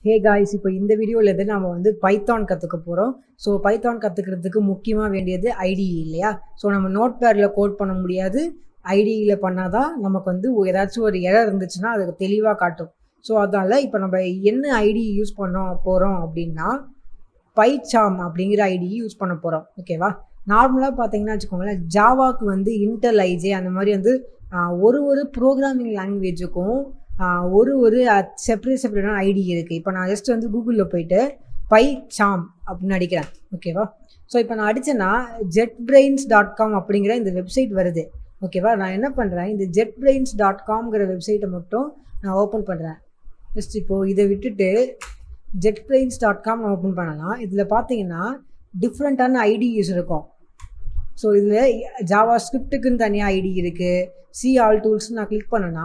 hey guys இப்போ இந்த வீடியோவில் இருந்து நம்ம வந்து பைத்தான் கற்றுக்க போகிறோம் ஸோ பைத்தான் கற்றுக்கிறதுக்கு முக்கியமாக வேண்டியது ஐடிஇ இல்லையா ஸோ நம்ம நோட் பேடில் கோட் பண்ண முடியாது ஐடியில் பண்ணால் தான் நமக்கு வந்து ஏதாச்சும் ஒரு எரர் இருந்துச்சுன்னா அதுக்கு தெளிவாக காட்டும் ஸோ அதனால் இப்போ நம்ம என்ன ஐடி யூஸ் பண்ணோம் போகிறோம் அப்படின்னா பைச்சாம் அப்படிங்கிற ஐடி யூஸ் பண்ண போகிறோம் ஓகேவா நார்மலாக பார்த்தீங்கன்னா வச்சுக்கோங்களேன் ஜாவாக்கு வந்து இன்டெல் ஐஜே அந்த மாதிரி வந்து ஆஹ், ஒரு ஒரு ப்ரோக்ராமிங் லாங்குவேஜுக்கும் ஒரு ஒரு செப்பரேட் செப்பரேட்டான ஐடி இருக்குது இப்போ நான் ஜஸ்ட் வந்து கூகுளில் போயிட்டு பை சாம் அப்படின்னு அடிக்கிறேன் ஓகேவா ஸோ இப்போ நான் அடித்தேன்னா ஜெட் பிரெயின்ஸ் டாட் காம் அப்படிங்கிற இந்த வெப்சைட் வருது ஓகேவா நான் என்ன பண்ணுறேன் இந்த ஜெட் பிரெயின்ஸ் டாட் காம்ங்கிற வெப்சைட்டை மட்டும் நான் ஓப்பன் பண்ணுறேன் ஜஸ்ட் இப்போது இதை விட்டுட்டு JetBrains dot com open பண்ணலாம் இதில் பார்த்தீங்கன்னா டிஃப்ரெண்ட்டான ஐடிஸ் இருக்கும் ஸோ இதில் ஜாவா ஸ்கிரிப்டுக்குன்னு தனியாக ஐடி இருக்குது சி ஆல் டூல்ஸ் நான் கிளிக் பண்ணேன்னா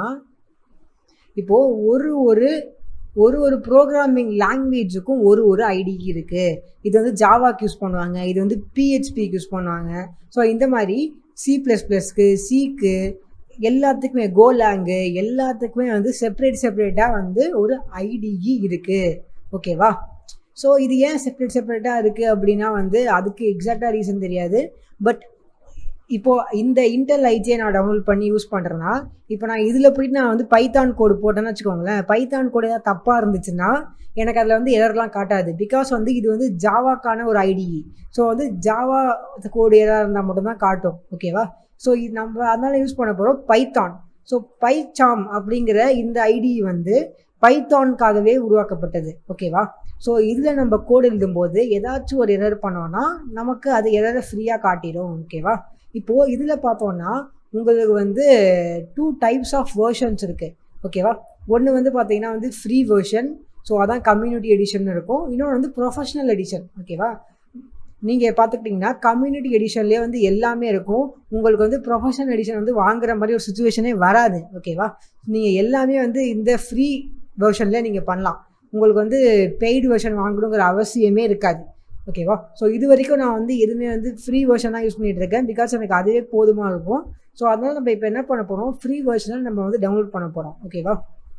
இப்போது ஒரு ஒரு ஒரு ஒரு ப்ரோக்ராமிங் லாங்குவேஜுக்கும் ஒரு ஒரு ஐடி இருக்குது இது வந்து ஜாவாக்கு யூஸ் பண்ணுவாங்க இது வந்து பிஹெச்பிக்கு யூஸ் பண்ணுவாங்க ஸோ இந்த மாதிரி சி ப்ளஸ் ப்ளஸ்க்கு சிக்கு எல்லாத்துக்குமே கோலாங்கு எல்லாத்துக்குமே வந்து செப்பரேட் செப்பரேட்டாக வந்து ஒரு ஐடிஇ இருக்குது ஓகேவா ஸோ இது ஏன் செப்பரேட் செப்பரேட்டாக இருக்குது அப்படின்னா வந்து அதுக்கு எக்ஸாக்டாக ரீசன் தெரியாது பட் இப்போது இந்த இன்டெல் ஐஜியை நான் டவுன்லோட் பண்ணி யூஸ் பண்ணுறேன்னா இப்போ நான் இதில் போயிட்டு நான் வந்து பைத்தான் கோடு போட்டேன்னு வச்சுக்கோங்களேன் பைத்தான் கோடு ஏதாவது தப்பாக இருந்துச்சுன்னா எனக்கு அதில் வந்து எரர்லாம் காட்டாது பிகாஸ் வந்து இது வந்து ஜாவாக்கான ஒரு ஐடிஇ ஸோ வந்து ஜாவா கோடு எதாவது இருந்தால் மட்டும்தான் காட்டும் ஓகேவா ஸோ இது நம்ம அதனால யூஸ் பண்ண போகிறோம் பைத்தான் ஸோ பைச்சாம் அப்படிங்கிற இந்த ஐடி வந்து பைத்தானுக்காகவே உருவாக்கப்பட்டது ஓகேவா ஸோ இதில் நம்ம கோடு எழுதும்போது ஏதாச்சும் ஒரு எரர் பண்ணோன்னா நமக்கு அது எரரை ஃப்ரீயாக காட்டிடும் ஓகேவா இப்போது இதில் பார்த்தோன்னா உங்களுக்கு வந்து டூ டைப்ஸ் ஆஃப் வேர்ஷன்ஸ் இருக்குது ஓகேவா ஒன்று வந்து பார்த்தீங்கன்னா வந்து ஃப்ரீ வேர்ஷன் ஸோ அதான் கம்யூனிட்டி எடிஷன் இருக்கும் இன்னொன்று வந்து ப்ரொஃபஷனல் எடிஷன் ஓகேவா நீங்கள் பார்த்துக்கிட்டிங்கன்னா கம்யூனிட்டி எடிஷன்லேயே வந்து எல்லாமே இருக்கும் உங்களுக்கு வந்து ப்ரொஃபஷனல் எடிஷன் வந்து வாங்குற மாதிரி ஒரு சுச்சுவேஷனே வராது ஓகேவா நீங்கள் எல்லாமே வந்து இந்த ஃப்ரீ வெர்ஷனில் நீங்கள் பண்ணலாம் உங்களுக்கு வந்து பெய்டு வெர்ஷன் வாங்கணுங்கிற அவசியமே இருக்காது ஓகேவா ஸோ இது வரைக்கும் நான் வந்து எதுவுமே வந்து ஃப்ரீ வெர்ஷன் தான் யூஸ் பண்ணிட்டு இருக்கேன் பிகாஸ் எனக்கு அதுவே போதுமாக இருக்கும் ஸோ அதனால் நம்ம இப்போ என்ன பண்ண போகிறோம் ஃப்ரீ வெர்ஷனில் நம்ம வந்து டவுன்லோட் பண்ண போகிறோம் ஓகேவா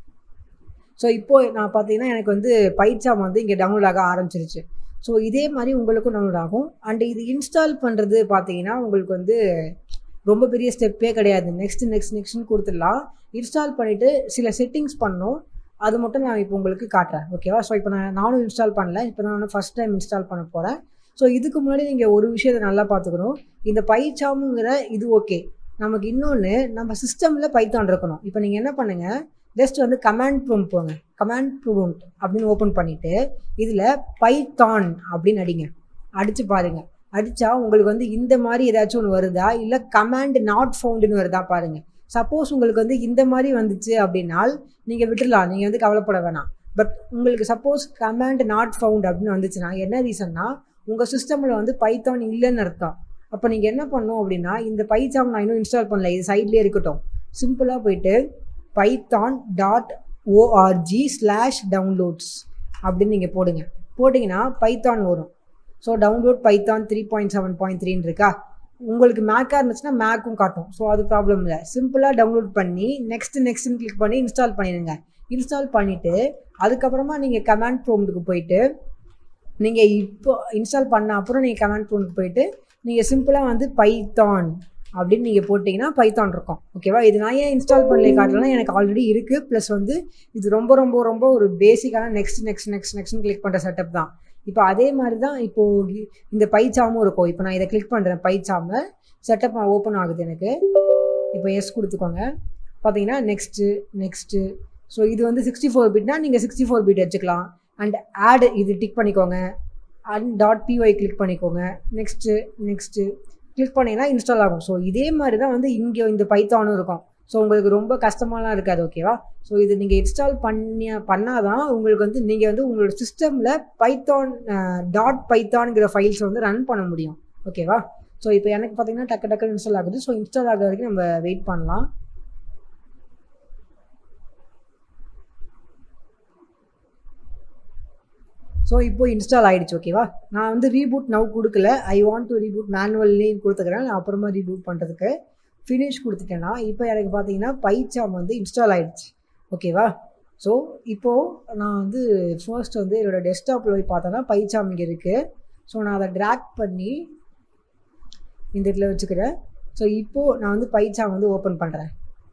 ஸோ இப்போ நான் பார்த்தீங்கன்னா எனக்கு வந்து பைட்சாம் வந்து இங்கே டவுன்லோட் ஆக ஆரம்பிச்சிருச்சு ஸோ இதே மாதிரி உங்களுக்கும் டவுன்லோட் ஆகும் அண்ட் இது இன்ஸ்டால் பண்ணுறது பார்த்தீங்கன்னா உங்களுக்கு வந்து ரொம்ப பெரிய ஸ்டெப்பே கிடையாது நெக்ஸ்ட் நெக்ஸ்ட் நெக்ஸ்ட்னு கொடுத்துடலாம் இன்ஸ்டால் பண்ணிவிட்டு சில செட்டிங்ஸ் பண்ணணும் அது மட்டும் நான் இப்போ உங்களுக்கு காட்டுறேன் ஓகேவா ஸோ இப்போ நான் நானும் இன்ஸ்டால் பண்ணல இப்போ நான் ஃபஸ்ட் டைம் இன்ஸ்டால் பண்ண போகிறேன் ஸோ இதுக்கு முன்னாடி நீங்கள் ஒரு விஷயத்தை நல்லா பார்த்துக்கணும் இந்த பைச்சாமுங்கிற இது ஓகே நமக்கு இன்னொன்று நம்ம சிஸ்டமில் பைத்தான் இருக்கணும் இப்போ நீங்கள் என்ன பண்ணுங்கள் ஜஸ்ட் வந்து கமாண்ட் ப்ரூம் போங்க கமாண்ட் ப்ரூம் அப்படின்னு ஓப்பன் பண்ணிவிட்டு இதில் பைத்தான் அப்படின்னு அடிங்க அடித்து பாருங்கள் அடித்தா உங்களுக்கு வந்து இந்த மாதிரி ஏதாச்சும் ஒன்று வருதா இல்லை கமாண்ட் நாட் ஃபவுண்டுன்னு வருதா பாருங்கள் சப்போஸ் உங்களுக்கு வந்து இந்த மாதிரி வந்துச்சு அப்படின்னால் நீங்கள் விட்டுடலாம் நீங்கள் வந்து கவலைப்பட வேணாம் பட் உங்களுக்கு சப்போஸ் கமாண்ட் நாட் ஃபவுண்ட் அப்படின்னு வந்துச்சுன்னா என்ன ரீசன்னா உங்கள் சிஸ்டமில் வந்து பைத்தான் இல்லைன்னு அர்த்தம் அப்போ நீங்கள் என்ன பண்ணணும் அப்படின்னா இந்த பைத்தான் நான் இன்னும் இன்ஸ்டால் பண்ணல இது சைட்லேயே இருக்கட்டும் சிம்பிளாக போயிட்டு Python dot org slash downloads அப்படின்னு நீங்கள் போடுங்க போட்டிங்கன்னா பைத்தான் வரும் so download Python three point seven point த்ரீன்னு இருக்கா உங்களுக்கு மேக்காக இருந்துச்சுன்னா மேக்கும் காட்டும் ஸோ அது ப்ராப்ளம் இல்லை சிம்பிளாக டவுன்லோட் பண்ணி நெக்ஸ்ட் நெக்ஸ்ட்னு கிளிக் பண்ணி இன்ஸ்டால் பண்ணிடுங்க இன்ஸ்டால் பண்ணிவிட்டு அதுக்கப்புறமா நீங்கள் கமாண்ட் ப்ரோம்டுக்கு போயிட்டு நீங்கள் இப்போ இன்ஸ்டால் பண்ண அப்புறம் நீங்கள் கமாண்ட் ப்ரோம்டுக்கு போயிட்டு நீங்கள் சிம்பிளாக வந்து பைத்தான் அப்படின்னு நீங்கள் போட்டிங்கன்னா பைத்தான் இருக்கும் ஓகேவா இது நான் ஏன் இன்ஸ்டால் பண்ணல காட்டலன்னா எனக்கு ஆல்ரெடி இருக்குது ப்ளஸ் வந்து இது ரொம்ப ரொம்ப ரொம்ப ஒரு பேசிக்கான நெக்ஸ்ட் நெக்ஸ்ட் நெக்ஸ்ட் நெக்ஸ்ட்னு கிளிக் பண்ணுற செட்டப் தான் இப்போ அதே மாதிரி தான் இப்போது இந்த பைச்சாமும் இருக்கும் இப்போ நான் இதை கிளிக் பண்ணுறேன் பைச்சாமில் செட்டப் ஓப்பன் ஆகுது எனக்கு இப்போ எஸ் கொடுத்துக்கோங்க பார்த்தீங்கன்னா நெக்ஸ்ட்டு நெக்ஸ்ட்டு ஸோ இது வந்து சிக்ஸ்டி ஃபோர் பிட்னா நீங்கள் சிக்ஸ்டி ஃபோர் பிட் வச்சுக்கலாம் அண்ட் ஆட் இது டிக் பண்ணிக்கோங்க அண்ட் டாட் பிஒய் கிளிக் பண்ணிக்கோங்க நெக்ஸ்ட்டு நெக்ஸ்ட்டு கிளிக் பண்ணிங்கன்னா இன்ஸ்டால் ஆகும் ஸோ இதே மாதிரி தான் வந்து இங்கே இந்த பைத்தானும் இருக்கும் ஸோ உங்களுக்கு ரொம்ப கஷ்டமாலாம் இருக்காது ஓகேவா ஸோ இது நீங்கள் இன்ஸ்டால் பண்ணி பண்ணால் தான் உங்களுக்கு வந்து நீங்கள் வந்து உங்களோட சிஸ்டமில் பைத்தான் டாட் பைத்தான்ங்கிற ஃபைல்ஸை வந்து ரன் பண்ண முடியும் ஓகேவா ஸோ இப்போ எனக்கு பார்த்தீங்கன்னா டக்கு டக்குன்னு இன்ஸ்டால் ஆகுது ஸோ இன்ஸ்டால் ஆகிற வரைக்கும் நம்ம வெயிட் பண்ணலாம் ஸோ இப்போ இன்ஸ்டால் ஆகிடுச்சு ஓகேவா நான் வந்து ரீபூட் நவ் கொடுக்கல I want to reboot manually கொடுத்துக்கிறேன் நான் அப்புறமா ரீபூட் பண்ணுறதுக்கு ஃபினிஷ் கொடுத்துட்டேன்னா இப்போ எனக்கு பார்த்தீங்கன்னா பைச்சாம் வந்து இன்ஸ்டால் ஆகிடுச்சு ஓகேவா ஸோ இப்போது நான் வந்து ஃபர்ஸ்ட் வந்து என்னோடய டெஸ்க்டாப்பில் போய் பார்த்தோன்னா பைச்சாம் இங்கே இருக்குது ஸோ நான் அதை ட்ராக் பண்ணி இந்த இதில் வச்சுக்கிறேன் ஸோ இப்போது நான் வந்து பைச்சாம் வந்து ஓப்பன் பண்ணுறேன்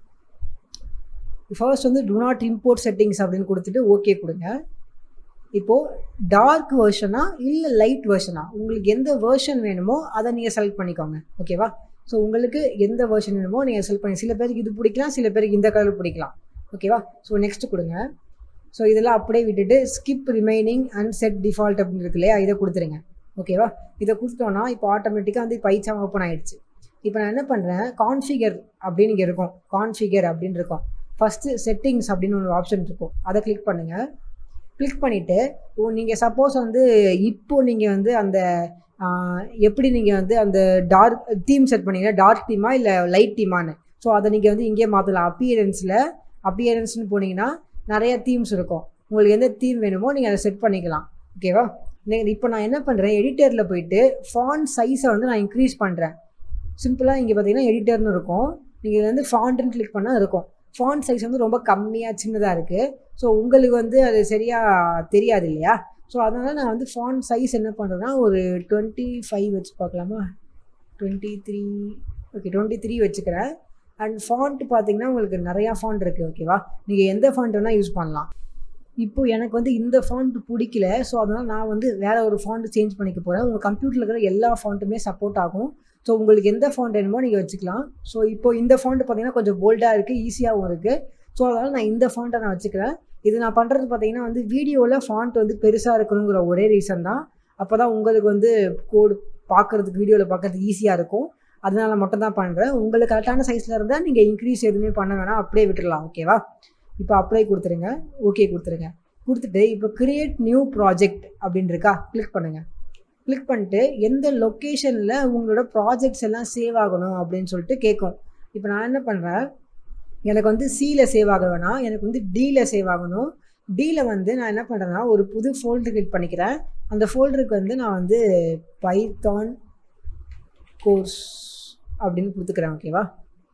ஃபர்ஸ்ட் வந்து டு நாட் இம்போர்ட் செட்டிங்ஸ் அப்படின்னு கொடுத்துட்டு ஓகே கொடுங்க இப்போது டார்க் வேர்ஷனா இல்லை லைட் வேர்ஷனா உங்களுக்கு எந்த வேர்ஷன் வேணுமோ அதை நீங்கள் செலக்ட் பண்ணிக்கோங்க ஓகேவா ஸோ உங்களுக்கு எந்த வேர்ஷன் வேணுமோ நீங்கள் செலக்ட் பண்ணி சில பேருக்கு இது பிடிக்கலாம் சில பேருக்கு இந்த கலர் பிடிக்கலாம் ஓகேவா ஸோ நெக்ஸ்ட் கொடுங்க ஸோ இதெல்லாம் அப்படியே விட்டுட்டு skip remaining and set default அப்படின்னு இருக்கு இல்லையா இதை கொடுத்துருங்க ஓகேவா இதை கொடுத்துட்டோன்னா இப்போ ஆட்டோமேட்டிக்காக வந்து பைச்சாம் ஓப்பன் ஆகிடுச்சு இப்போ நான் என்ன பண்ணுறேன் கான்ஃபிகர் அப்படின்னு இங்கே இருக்கும் கான்ஃபிகர் அப்படின்னு இருக்கும் ஃபஸ்ட்டு செட்டிங்ஸ் அப்படின்னு ஒரு ஆப்ஷன் இருக்கும் அதை கிளிக் பண்ணுங்கள் கிளிக் பண்ணிவிட்டு ஓ நீங்கள் சப்போஸ் வந்து இப்போ நீங்கள் வந்து அந்த எப்படி நீங்கள் வந்து அந்த டார்க் தீம் செட் பண்ணீங்கன்னா டார்க் தீமா இல்லை லைட் தீமான்னு ஸோ அதை நீங்கள் வந்து இங்கே மாற்றலாம் அப்பியரன்ஸில் அப்பியரன்ஸ்னு போனீங்கன்னா நிறைய தீம்ஸ் இருக்கும் உங்களுக்கு எந்த தீம் வேணுமோ நீங்கள் அதை செட் பண்ணிக்கலாம் ஓகேவா இப்போ நான் என்ன பண்ணுறேன் எடிட்டரில் போயிட்டு ஃபாண்ட் சைஸை வந்து நான் இன்க்ரீஸ் பண்ணுறேன் சிம்பிளாக இங்கே பார்த்தீங்கன்னா எடிட்டர்னு இருக்கும் நீங்கள் வந்து ஃபாண்ட்டுன்னு கிளிக் பண்ணால் இருக்கும் ஃபாண்ட் சைஸ் வந்து ரொம்ப கம்மியாக சின்னதாக இருக்குது ஸோ உங்களுக்கு வந்து அது சரியாக தெரியாது இல்லையா ஸோ அதனால் நான் வந்து ஃபாண்ட் சைஸ் என்ன பண்ணுறேன்னா ஒரு டுவெண்ட்டி ஃபைவ் வச்சு பார்க்கலாமா twenty three okay twenty three வச்சுக்கிறேன் அண்ட் ஃபாண்ட் பார்த்தீங்கன்னா உங்களுக்கு நிறையா ஃபாண்ட் இருக்குது ஓகேவா நீங்கள் எந்த ஃபாண்ட் வேணால் யூஸ் பண்ணலாம் இப்போ எனக்கு வந்து இந்த ஃபாண்ட் பிடிக்கல ஸோ அதனால் நான் வந்து வேறு ஒரு ஃபாண்ட் சேஞ்ச் பண்ணிக்க போகிறேன் உங்கள் கம்ப்யூட்டரில் இருக்கிற எல்லா ஃபாண்ட்டுமே சப்போர்ட் ஆகும் ஸோ உங்களுக்கு எந்த ஃபாண்ட் வேணுமோ நீங்கள் வச்சுக்கலாம் ஸோ இப்போ இந்த ஃபாண்ட் பார்த்தீங்கன்னா கொஞ்சம் போல்டாக இருக்குது ஈஸியாகவும் இருக்குது ஸோ அதனால் நான் இந்த ஃபாண்ட்டை நான் வச்சுக்கிறேன் இது நான் பண்ணுறது பார்த்தீங்கன்னா வந்து வீடியோவில் ஃபாண்ட் வந்து பெருசாக இருக்கணுங்கிற ஒரே ரீசன் தான் அப்போ தான் உங்களுக்கு வந்து கோடு பார்க்குறதுக்கு வீடியோவில் பார்க்குறதுக்கு ஈஸியாக இருக்கும் அதனால மட்டும் தான் பண்ணுறேன் உங்களுக்கு கரெக்டான சைஸில் இருந்தால் நீங்கள் இன்க்ரீஸ் எதுவுமே பண்ண வேணாம் அப்படியே விட்டுடலாம் ஓகேவா இப்போ அப்ளை கொடுத்துருங்க ஓகே கொடுத்துருங்க கொடுத்துட்டு இப்போ கிரியேட் நியூ ப்ராஜெக்ட் அப்படின்னு இருக்கா கிளிக் பண்ணுங்கள் கிளிக் பண்ணிட்டு எந்த லொக்கேஷனில் உங்களோட ப்ராஜெக்ட்ஸ் எல்லாம் சேவ் ஆகணும் அப்படின்னு சொல்லிட்டு கேட்கும் இப்போ நான் என்ன பண்ணுறேன் எனக்கு வந்து சியில் சேவ் ஆக வேணாம் எனக்கு வந்து டியில் சேவ் ஆகணும் டியில் வந்து நான் என்ன பண்ணுறேன்னா ஒரு புது ஃபோல்டர் கிளிக் பண்ணிக்கிறேன் அந்த ஃபோல்டருக்கு வந்து நான் வந்து பைத்தான் கோர்ஸ் அப்படின்னு கொடுத்துக்கிறேன் ஓகேவா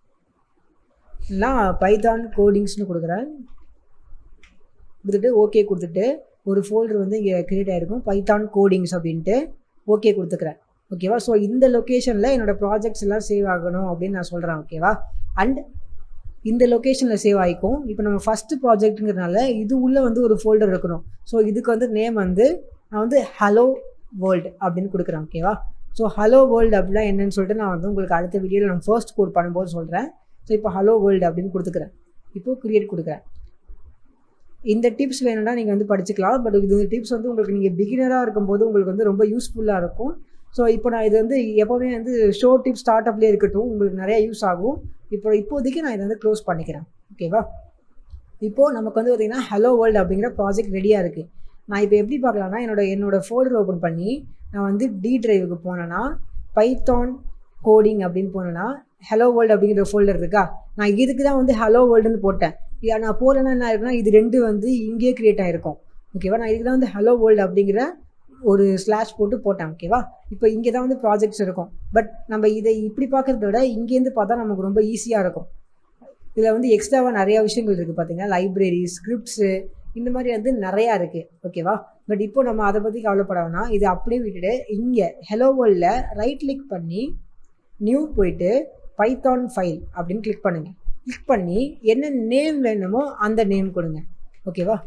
இல்லை பைத்தான் கோடிங்ஸ்னு கொடுக்குறேன் கொடுத்துட்டு ஓகே கொடுத்துட்டு ஒரு ஃபோல்டர் வந்து இங்கே க்ரியேட் ஆகிருக்கும் பைத்தான் கோடிங்ஸ் அப்படின்ட்டு ஓகே கொடுத்துக்கிறேன் ஓகேவா ஸோ இந்த லொக்கேஷனில் என்னோடய ப்ராஜெக்ட்ஸ் எல்லாம் சேவ் ஆகணும் அப்படின்னு நான் சொல்கிறேன் ஓகேவா அண்ட் இந்த லொக்கேஷனில் சேவ் ஆகிக்கும் இப்போ நம்ம ஃபஸ்ட்டு ப்ராஜெக்ட்டுங்கிறனால இது உள்ளே வந்து ஒரு ஃபோல்டர் இருக்கணும் ஸோ இதுக்கு வந்து நேம் வந்து நான் வந்து ஹலோ வேர்ல்டு அப்படின்னு கொடுக்குறேன் ஓகேவா ஸோ ஹலோ வேர்ல்டு அப்படின்னா என்னன்னு சொல்லிட்டு நான் வந்து உங்களுக்கு அடுத்த வீடியோவில் நான் ஃபர்ஸ்ட் கோட் பண்ணும்போது சொல்கிறேன் ஸோ இப்போ ஹலோ வேர்ல்டு அப்படின்னு கொடுத்துக்கிறேன் இப்போது க்ரியேட் கொடுக்குறேன் இந்த டிப்ஸ் வேணும்னா நீங்கள் வந்து படிச்சுக்கலாம் பட் இது டிப்ஸ் வந்து உங்களுக்கு நீங்கள் பிகினராக இருக்கும்போது உங்களுக்கு வந்து ரொம்ப யூஸ்ஃபுல்லாக இருக்கும் ஸோ இப்போ நான் இது வந்து எப்போவுமே வந்து ஷோ டிப்ஸ் ஸ்டார்ட் அப்லேயே இருக்கட்டும் உங்களுக்கு நிறையா யூஸ் ஆகும் இப்போ இப்போதைக்கு நான் இதை வந்து க்ளோஸ் பண்ணிக்கிறேன் ஓகேவா இப்போது நமக்கு வந்து பார்த்திங்கன்னா ஹலோ வேர்ல்டு அப்படிங்கிற ப்ராஜெக்ட் ரெடியாக இருக்குது நான் இப்போ எப்படி பார்க்கலாம்னா என்னோட என்னோடய ஃபோல்டர் ஓப்பன் பண்ணி நான் வந்து டி ட்ரைவுக்கு போனேன்னா பைத்தான் கோடிங் அப்படின்னு போனேன்னா ஹலோ வேர்ல்டு அப்படிங்கிற ஃபோல்டர் இருக்கா நான் இதுக்கு தான் வந்து ஹலோ வேர்ல்டுன்னு போட்டேன் இது நான் போகலன்னா என்ன இருக்குன்னா இது ரெண்டு வந்து இங்கேயே க்ரியேட் ஆகிருக்கும் ஓகேவா நான் இதுக்கு தான் வந்து ஹலோ வேர்ல்டு அப்படிங்கிற ஒரு ஸ்லாஷ் போட்டு போட்டேன் ஓகேவா இப்போ இங்கே தான் வந்து ப்ராஜெக்ட்ஸ் இருக்கும் பட் நம்ம இதை இப்படி பார்க்குறத விட இங்கேருந்து பார்த்தா நமக்கு ரொம்ப ஈஸியாக இருக்கும் இதில் வந்து எக்ஸ்ட்ராவாக நிறையா விஷயங்கள் இருக்குது பார்த்தீங்கன்னா லைப்ரரி ஸ்கிரிப்ட்ஸு இந்த மாதிரி வந்து நிறையா இருக்குது ஓகேவா பட் இப்போ நம்ம அதை பற்றி கவலைப்பட வேணாம் இது அப்படியே விட்டுட்டு இங்கே ஹெலோ வேர்ல்டில் ரைட் கிளிக் பண்ணி நியூ போயிட்டு பைத்தான் ஃபைல் அப்படின்னு கிளிக் பண்ணுங்கள் கிளிக் பண்ணி என்ன நேம் வேணுமோ அந்த நேம் கொடுங்க ஓகேவா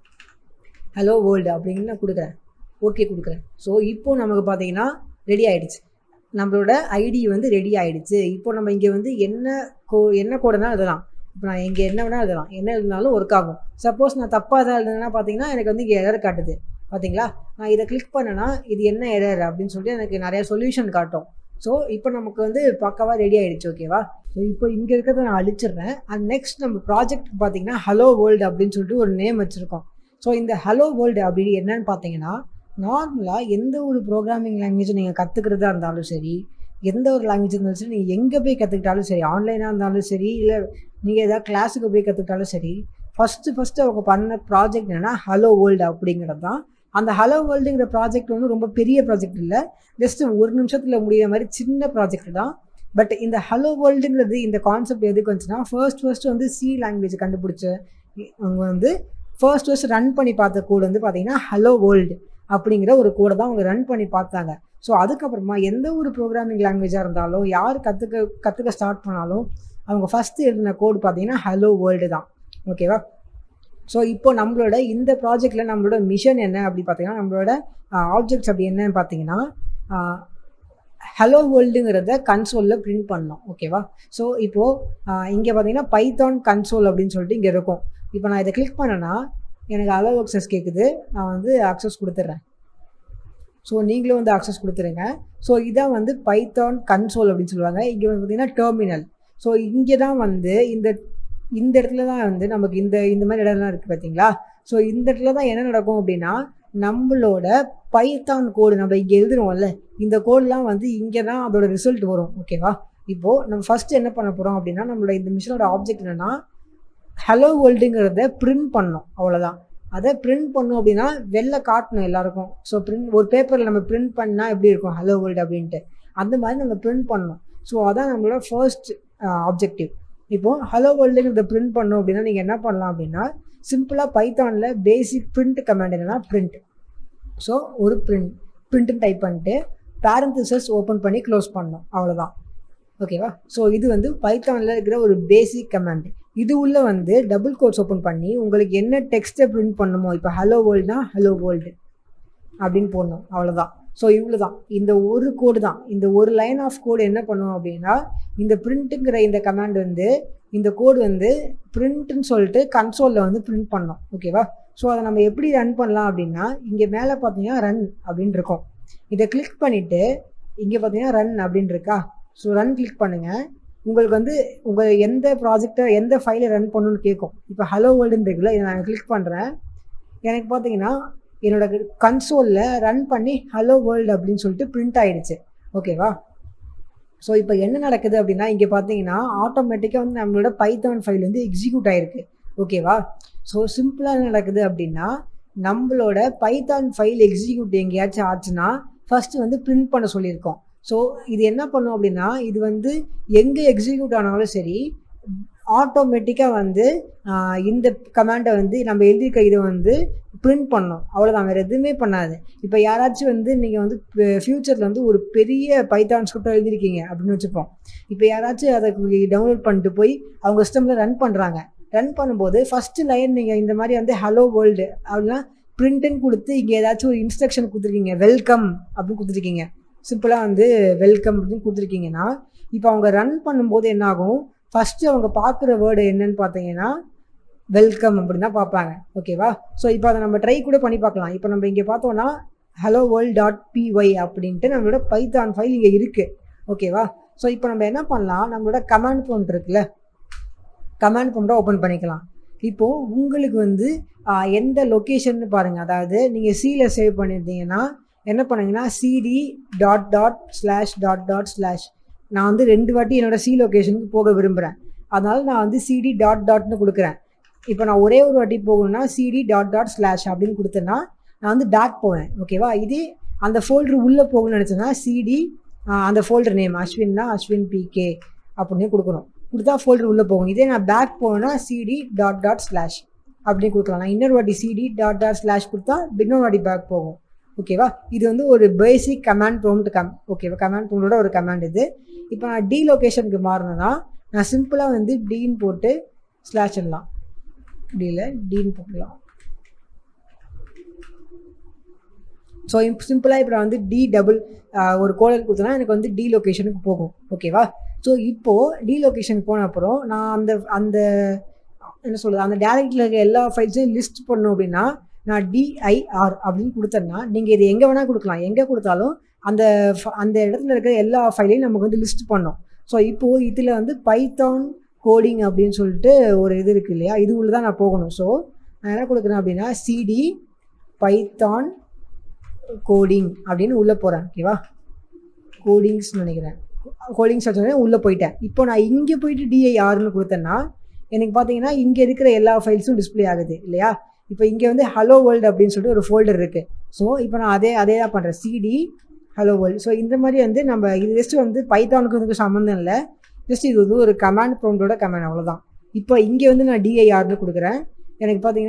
ஹலோ வேர்ல்டு அப்படின்னு நான் கொடுக்குறேன் ஓகே கொடுக்குறேன் ஸோ இப்போ நமக்கு பார்த்தீங்கன்னா ரெடி ஆகிடுச்சு நம்மளோட ஐடி வந்து ரெடி ஆகிடுச்சு இப்போ நம்ம இங்கே வந்து என்ன கோ என்ன கோடுனா எழுதலாம் இப்போ நான் இங்கே என்ன வேணால் எழுதலாம் என்ன எழுதினாலும் ஒர்க் ஆகும் சப்போஸ் நான் தப்பாக எதாவது எழுதுனா பார்த்தீங்கன்னா எனக்கு வந்து இங்கே எரர் காட்டுது பார்த்தீங்களா நான் இதை கிளிக் பண்ணேன்னா இது என்ன எரர் அப்படின்னு சொல்லிட்டு எனக்கு நிறைய சொல்யூஷன் காட்டும் ஸோ இப்போ நமக்கு வந்து பக்காவாக ரெடி ஆகிடுச்சு ஓகேவா ஸோ இப்போ இங்கே இருக்கிறத நான் அழிச்சிடுறேன் அண்ட் நெக்ஸ்ட் நம்ம ப்ராஜெக்ட் பார்த்தீங்கன்னா ஹலோ வேர்ல்டு அப்படின்னு சொல்லிட்டு ஒரு நேம் வச்சுருக்கோம் ஸோ இந்த ஹலோ வேர்ல்டு அப்படின்னு என்னன்னு பார்த்தீங்கன்னா நார்மலாக எந்த ஒரு ப்ரோக்ராமிங் லாங்குவேஜ் நீங்கள் கற்றுக்கிறதா இருந்தாலும் சரி எந்த ஒரு லாங்குவேஜ் இருந்தாலும் சரி நீங்கள் எங்கே போய் கற்றுக்கிட்டாலும் சரி ஆன்லைனாக இருந்தாலும் சரி இல்லை நீங்கள் ஏதாவது கிளாஸுக்கு போய் கற்றுக்கிட்டாலும் சரி ஃபஸ்ட்டு ஃபஸ்ட்டு அவங்க பண்ண ப்ராஜெக்ட் என்னென்னா ஹலோ வேர்ல்டு அப்படிங்கிறது தான் அந்த ஹலோ வேர்ல்டுங்கிற ப்ராஜெக்ட் வந்து ரொம்ப பெரிய ப்ராஜெக்ட் இல்லை ஜஸ்ட் ஒரு நிமிஷத்தில் முடிகிற மாதிரி சின்ன ப்ராஜெக்ட் தான் பட் இந்த ஹலோ வேர்ல்டுங்கிறது இந்த கான்செப்ட் எதுக்கு வந்துச்சுன்னா ஃபர்ஸ்ட் ஃபர்ஸ்ட் வந்து சி லாங்குவேஜ் கண்டுபிடிச்ச அவங்க வந்து ஃபர்ஸ்ட் ஃபர்ஸ்ட் ரன் பண்ணி பார்த்த கோடு வந்து பார்த்தீங்கன்னா ஹலோ வேர்ல்டு அப்படிங்கிற ஒரு கோடை தான் அவங்க ரன் பண்ணி பார்த்தாங்க ஸோ அதுக்கப்புறமா எந்த ஒரு ப்ரோக்ராமிங் லாங்குவேஜாக இருந்தாலும் யார் கற்றுக்க கற்றுக்க ஸ்டார்ட் பண்ணாலும் அவங்க ஃபஸ்ட்டு எழுதின கோடு பார்த்தீங்கன்னா ஹலோ வேர்ல்டு தான் ஓகேவா ஸோ இப்போ நம்மளோட இந்த ப்ராஜெக்டில் நம்மளோட மிஷன் என்ன அப்படி பார்த்தீங்கன்னா நம்மளோட ஆப்ஜெக்ட்ஸ் அப்படி என்னன்னு பார்த்தீங்கன்னா ஹலோ வேர்ல்டுங்கிறத கன்சோலில் பிரிண்ட் பண்ணோம் ஓகேவா ஸோ இப்போது இங்கே பார்த்தீங்கன்னா பைத்தான் கன்சோல் அப்படின்னு சொல்லிட்டு இங்கே இருக்கும் இப்போ நான் இதை கிளிக் பண்ணேன்னா எனக்கு அலோ அக்சஸ் கேட்குது நான் வந்து அக்சஸ் கொடுத்துட்றேன் ஸோ நீங்களும் வந்து அக்சஸ் கொடுத்துருங்க ஸோ இதான் வந்து பைத்தான் கன்சோல் அப்படின்னு சொல்லுவாங்க இங்கே வந்து பார்த்தீங்கன்னா டெர்மினல் ஸோ இங்கே தான் வந்து இந்த இந்த இடத்துல தான் வந்து நமக்கு இந்த இந்த மாதிரி இடம்லாம் இருக்குது பார்த்தீங்களா ஸோ இந்த இடத்துல தான் என்ன நடக்கும் அப்படின்னா நம்மளோட பைத்தான் கோடு நம்ம இங்கே எழுதுறோம்ல இந்த கோடெலாம் வந்து இங்கே தான் அதோட ரிசல்ட் வரும் ஓகேவா இப்போது நம்ம ஃபஸ்ட்டு என்ன பண்ண போகிறோம் அப்படின்னா நம்மளோட இந்த மிஷினோட ஆப்ஜெக்ட் என்னென்னா ஹலோ வேர்ல்டுங்கிறத பிரிண்ட் பண்ணோம் அவ்வளோதான் அதை பிரிண்ட் பண்ணோம் அப்படின்னா வெளில காட்டணும் எல்லாருக்கும் ஸோ பிரிண்ட் ஒரு பேப்பரில் நம்ம பிரிண்ட் பண்ணால் எப்படி இருக்கும் ஹலோ வேர்ல்டு அப்படின்ட்டு அந்த மாதிரி நம்ம பிரிண்ட் பண்ணணும் ஸோ அதான் நம்மளோட ஃபர்ஸ்ட் ஆப்ஜெக்டிவ் இப்போது ஹலோ வேர்ல்டுங்கிறத பிரிண்ட் பண்ணோம் அப்படின்னா நீங்கள் என்ன பண்ணலாம் அப்படின்னா சிம்பிளாக பைத்தானில் பேசிக் பிரிண்ட் கமாண்ட் என்னென்னா பிரிண்ட் ஸோ ஒரு பிரிண்ட் பிரிண்ட்டுன்னு டைப் பண்ணிட்டு பேரந்தசஸ் ஓப்பன் பண்ணி க்ளோஸ் பண்ணணும் அவ்வளோதான் ஓகேவா ஸோ இது வந்து பைத்தானில் இருக்கிற ஒரு பேசிக் கமாண்ட் இது உள்ள வந்து டபுள் கோட்ஸ் ஓப்பன் பண்ணி உங்களுக்கு என்ன டெக்ஸ்ட்டை பிரிண்ட் பண்ணுமோ இப்போ ஹலோ வேர்ல்டுனா ஹலோ வேர்ல்டு அப்படின்னு போடணும் அவ்வளோதான் ஸோ இவ்வளோ தான் இந்த ஒரு கோடு தான் இந்த ஒரு லைன் ஆஃப் கோடு என்ன பண்ணும் அப்படின்னா இந்த பிரிண்ட்டுங்கிற இந்த கமாண்ட் வந்து இந்த கோடு வந்து பிரிண்ட்டுன்னு சொல்லிட்டு கன்சோலில் வந்து பிரிண்ட் பண்ணோம் ஓகேவா ஸோ அதை நம்ம எப்படி ரன் பண்ணலாம் அப்படின்னா இங்கே மேலே பார்த்தீங்கன்னா ரன் அப்படின்னு இருக்கும் இதை கிளிக் பண்ணிவிட்டு இங்கே பார்த்தீங்கன்னா ரன் அப்படின்னு இருக்கா ஸோ ரன் கிளிக் பண்ணுங்கள் உங்களுக்கு வந்து உங்கள் எந்த ப்ராஜெக்டை எந்த ஃபைலை ரன் பண்ணணும்னு கேட்கும் இப்போ ஹலோ வேர்ல்டுன்னு இருக்குல்ல இதை நான் கிளிக் பண்ணுறேன் எனக்கு பார்த்தீங்கன்னா என்னோட கன்சோலில் ரன் பண்ணி ஹலோ வேர்ல்டு அப்படின்னு சொல்லிட்டு பிரிண்ட் ஆகிடுச்சு ஓகேவா ஸோ இப்போ என்ன நடக்குது அப்படின்னா இங்கே பார்த்தீங்கன்னா ஆட்டோமேட்டிக்காக வந்து நம்மளோட பைத்தான் ஃபைல் வந்து எக்ஸிக்யூட் ஆகிருக்கு ஓகேவா ஸோ சிம்பிளாக என்ன நடக்குது அப்படின்னா நம்மளோட பைத்தான் ஃபைல் எக்ஸிக்யூட் எங்கேயாச்சும் ஆச்சுன்னா ஃபஸ்ட்டு வந்து பிரிண்ட் பண்ண சொல்லியிருக்கோம் ஸோ இது என்ன பண்ணும் அப்படின்னா இது வந்து எங்கே எக்ஸிக்யூட் ஆனாலும் சரி ஆட்டோமேட்டிக்காக வந்து இந்த கமாண்டை வந்து நம்ம எழுதியிருக்க இதை வந்து பிரிண்ட் பண்ணோம் அவ்வளோதான் வேறு எதுவுமே பண்ணாது இப்போ யாராச்சும் வந்து நீங்கள் வந்து ஃப்யூச்சரில் வந்து ஒரு பெரிய பைத்தான் ஸ்கிரிப்டாக எழுதிருக்கீங்க அப்படின்னு வச்சுப்போம் இப்போ யாராச்சும் அதை டவுன்லோட் பண்ணிட்டு போய் அவங்க சிஸ்டமில் ரன் பண்ணுறாங்க ரன் பண்ணும்போது ஃபஸ்ட்டு லைன் நீங்கள் இந்த மாதிரி வந்து ஹலோ வேர்ல்டு அப்படின்னா பிரிண்ட்டுன்னு கொடுத்து இங்கே ஏதாச்சும் ஒரு இன்ஸ்ட்ரக்ஷன் கொடுத்துருக்கீங்க வெல்கம் அப்படின்னு கொடுத்துருக்கீங்க சிம்பிளாக வந்து வெல்கம் அப்படின்னு கொடுத்துருக்கீங்கன்னா இப்போ அவங்க ரன் பண்ணும்போது என்னாகும் ஃபஸ்ட்டு அவங்க பார்க்குற வேர்டு என்னன்னு பார்த்தீங்கன்னா வெல்கம் அப்படின்னு தான் பார்ப்பாங்க ஓகேவா ஸோ இப்போ அதை நம்ம ட்ரை கூட பண்ணி பார்க்கலாம் இப்போ நம்ம இங்கே பார்த்தோன்னா ஹலோ வேர்ல்ட் டாட் பிஒய் அப்படின்ட்டு நம்மளோட பைத்தான் ஃபைல் இங்கே இருக்குது ஓகேவா ஸோ இப்போ நம்ம என்ன பண்ணலாம் நம்மளோட கமாண்ட் ப்ராம்ப்ட் இருக்குல்ல கமாண்ட் ப்ராம்ப்டை ஓப்பன் பண்ணிக்கலாம் இப்போது உங்களுக்கு வந்து எந்த லொக்கேஷன் பாருங்கள் அதாவது நீங்கள் சியில் சேவ் பண்ணியிருந்தீங்கன்னா என்ன பண்ணுங்கன்னா cd dot dot slash dot dot slash நான் வந்து ரெண்டு வாட்டி என்னோடய சி லொக்கேஷனுக்கு போக விரும்புகிறேன் அதனால் நான் வந்து சிடி டாட் டாட்னு கொடுக்குறேன் இப்போ நான் ஒரே ஒரு வாட்டி போகணும்னா சிடி டாட் டாட் ஸ்லாஷ் அப்படின்னு கொடுத்தேன்னா நான் வந்து பேக் போவேன் ஓகேவா இதே அந்த ஃபோல்டர் உள்ளே போகணும்னு நினச்சேன்னா சிடி அந்த ஃபோல்டர் நேம் அஸ்வின்னா அஸ்வின் பிகே அப்படின்னு கொடுக்கணும் கொடுத்தா ஃபோல்டர் உள்ளே போகும் இதே நான் பேக் போவேன்னா சிடி டாட் டாட் ஸ்லாஷ் அப்படின்னு கொடுக்கலாம் நான் இன்னொரு வாட்டி சிடி டாட் டாட் ஸ்லாஷ் கொடுத்தா இன்னொரு வாட்டி பேக் போகும் ஓகேவா இது வந்து ஒரு பேசிக் கமாண்ட் ப்ரோம்ட் கம் ஓகேவா கமாண்ட் ப்ரோம்டோட ஒரு கமாண்ட் இது இப்போ நான் டி லொக்கேஷனுக்கு மாறினேன்னா நான் சிம்பிளாக வந்து டீன் போட்டு ஸ்லாஷ் இடலாம் டியில் டீன் போட்டுக்கலாம் ஸோ சிம்பிளாக இப்போ நான் வந்து டி டபுள் ஒரு கோலர் கொடுத்தனா எனக்கு வந்து டி லொக்கேஷனுக்கு போகும் ஓகேவா ஸோ இப்போது டி லொக்கேஷனுக்கு போன அப்புறம் நான் அந்த அந்த என்ன சொல்கிறது அந்த டேரக்டில் இருக்க எல்லா ஃபைல்ஸையும் லிஸ்ட் பண்ணோம் அப்படின்னா நான் டிஐஆர் அப்படின்னு கொடுத்தேன்னா நீங்கள் இது எங்கே வேணால் கொடுக்கலாம் எங்கே கொடுத்தாலும் அந்த அந்த இடத்துல இருக்கிற எல்லா ஃபைலையும் நமக்கு வந்து லிஸ்ட் பண்ணோம் ஸோ இப்போது இதில் வந்து பைத்தான் கோடிங் அப்படின்னு சொல்லிட்டு ஒரு இது இருக்குது இல்லையா இது உள்ள தான் நான் போகணும் ஸோ நான் என்ன கொடுக்குறேன் அப்படின்னா சிடி பைத்தான் கோடிங் அப்படின்னு உள்ளே போகிறேன் ஓகேவா கோடிங்ஸ் நினைக்கிறேன் கோடிங்ஸ் வச்சோடனே உள்ளே போயிட்டேன் இப்போ நான் இங்கே போயிட்டு டிஐஆர்னு கொடுத்தேன்னா எனக்கு பார்த்தீங்கன்னா இங்கே இருக்கிற எல்லா ஃபைல்ஸும் டிஸ்பிளே ஆகுது இல்லையா இப்போ இங்கே வந்து ஹலோ வேர்ல்டு அப்படின்னு சொல்லிட்டு ஒரு ஃபோல்டர் இருக்குது ஸோ இப்போ நான் அதே அதே தான் பண்ணுறேன் சிடி ஹலோ வேர்ல்டு ஸோ இந்த மாதிரி வந்து நம்ம இது ஜஸ்ட் வந்து பைத்தானுக்கு இதுக்கு சம்மந்தம் இல்லை ஜஸ்ட் இது வந்து ஒரு கமாண்ட் ப்ரோண்டோட கமாண்ட் அவ்வளோதான் இப்போ இங்கே வந்து நான் டிஐஆர்னு கொடுக்குறேன் எனக்கு பார்த்தீங்கன்னா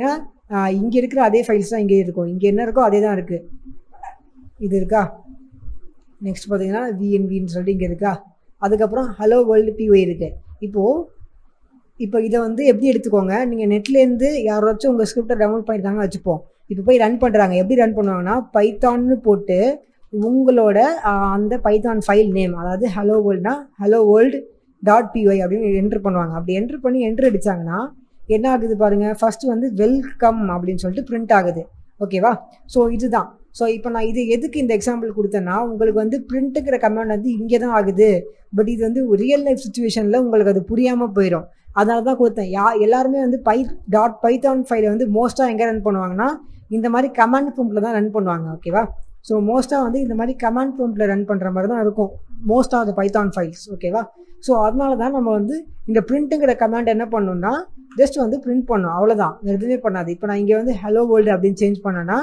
இங்கே இருக்கிற அதே ஃபைல்ஸ் தான் இங்கே இருக்கும் இங்கே என்ன இருக்கோ அதே தான் இருக்குது இது இருக்கா நெக்ஸ்ட் பார்த்தீங்கன்னா விஎன்வின்னு சொல்லிட்டு இங்கே இருக்கா அதுக்கப்புறம் ஹலோ வேர்ல்டு பிஒய் இருக்குது இப்போது இப்போ இதை வந்து எப்படி எடுத்துக்கோங்க நீங்கள் நெட்லேருந்து யாராச்சும் உங்கள் ஸ்கிரிப்டை டவுன்லோட் பண்ணியிருக்காங்க வச்சுப்போம் இப்போ போய் ரன் பண்ணுறாங்க எப்படி ரன் பண்ணுவாங்கன்னா பைத்தான்னு போட்டு உங்களோட ஆஹ், அந்த பைத்தான் ஃபைல் நேம் அதாவது ஹலோ வேர்ல்ட்னா ஹலோ வேர்ல்டு டாட் பிஒய் அப்படின்னு என்ட்ரு பண்ணுவாங்க அப்படி என்ட்ரு பண்ணி என்ட்ரு அடிச்சாங்கன்னா என்ன ஆகுது பாருங்கள் ஃபர்ஸ்ட் வந்து வெல்கம் அப்படின்னு சொல்லிட்டு பிரிண்ட் ஆகுது ஓகேவா ஸோ இதுதான் ஸோ இப்போ நான் இது எதுக்கு இந்த எக்ஸாம்பிள் கொடுத்தேன்னா உங்களுக்கு வந்து பிரிண்ட்டுங்கிற கமெண்ட் வந்து இங்கே தான் ஆகுது பட் இது வந்து ரியல் லைஃப் சுச்சுவேஷனில் உங்களுக்கு அது புரியாமல் போயிடும் அதனால தான் கொடுத்தேன் யா எல்லாருமே வந்து பை டாட் பைத்தான் ஃபைலை வந்து மோஸ்ட்டாக எங்கே ரன் பண்ணுவாங்கன்னா இந்த மாதிரி கமாண்ட் ப்ரூம்பில் தான் ரன் பண்ணுவாங்க ஓகேவா ஸோ மோஸ்ட்டாக வந்து இந்த மாதிரி கமாண்ட் ப்ரூம்பில் ரன் பண்ணுற மாதிரி தான் இருக்கும் most of the Python files ஓகேவா ஸோ அதனால தான் நம்ம வந்து இந்த பிரிண்ட்டுங்கிற கமாண்ட் என்ன பண்ணணும்னா ஜஸ்ட் வந்து பிரிண்ட் பண்ணணும் அவ்வளோதான் வேறு எதுவுமே பண்ணாது இப்போ நான் இங்கே வந்து ஹலோ வேர்ல்டு அப்படின்னு சேஞ்ச் பண்ணேன்னா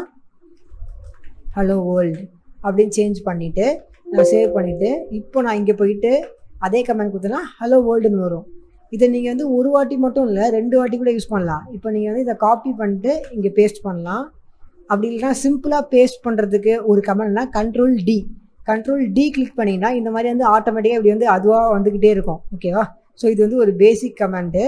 ஹலோ வேர்ல்டு அப்படின்னு சேஞ்ச் பண்ணிவிட்டு நான் சேவ் பண்ணிவிட்டு இப்போ நான் இங்கே போயிட்டு அதே கமெண்ட் கொடுத்தேன்னா ஹலோ வேர்ல்டுன்னு வரும் இதை நீங்கள் வந்து ஒரு வாட்டி மட்டும் இல்லை ரெண்டு வாட்டி கூட யூஸ் பண்ணலாம் இப்போ நீங்கள் வந்து இதை காப்பி பண்ணிட்டு இங்கே பேஸ்ட் பண்ணலாம் அப்படி இல்லைன்னா சிம்பிளாக பேஸ்ட் பண்ணுறதுக்கு ஒரு கமெண்ட்னா control D control D click பண்ணிங்கன்னா இந்த மாதிரி வந்து ஆட்டோமேட்டிக்காக இப்படி வந்து அதுவாக வந்துக்கிட்டே இருக்கும் ஓகேவா ஸோ இது வந்து ஒரு பேசிக் கமெண்ட்டு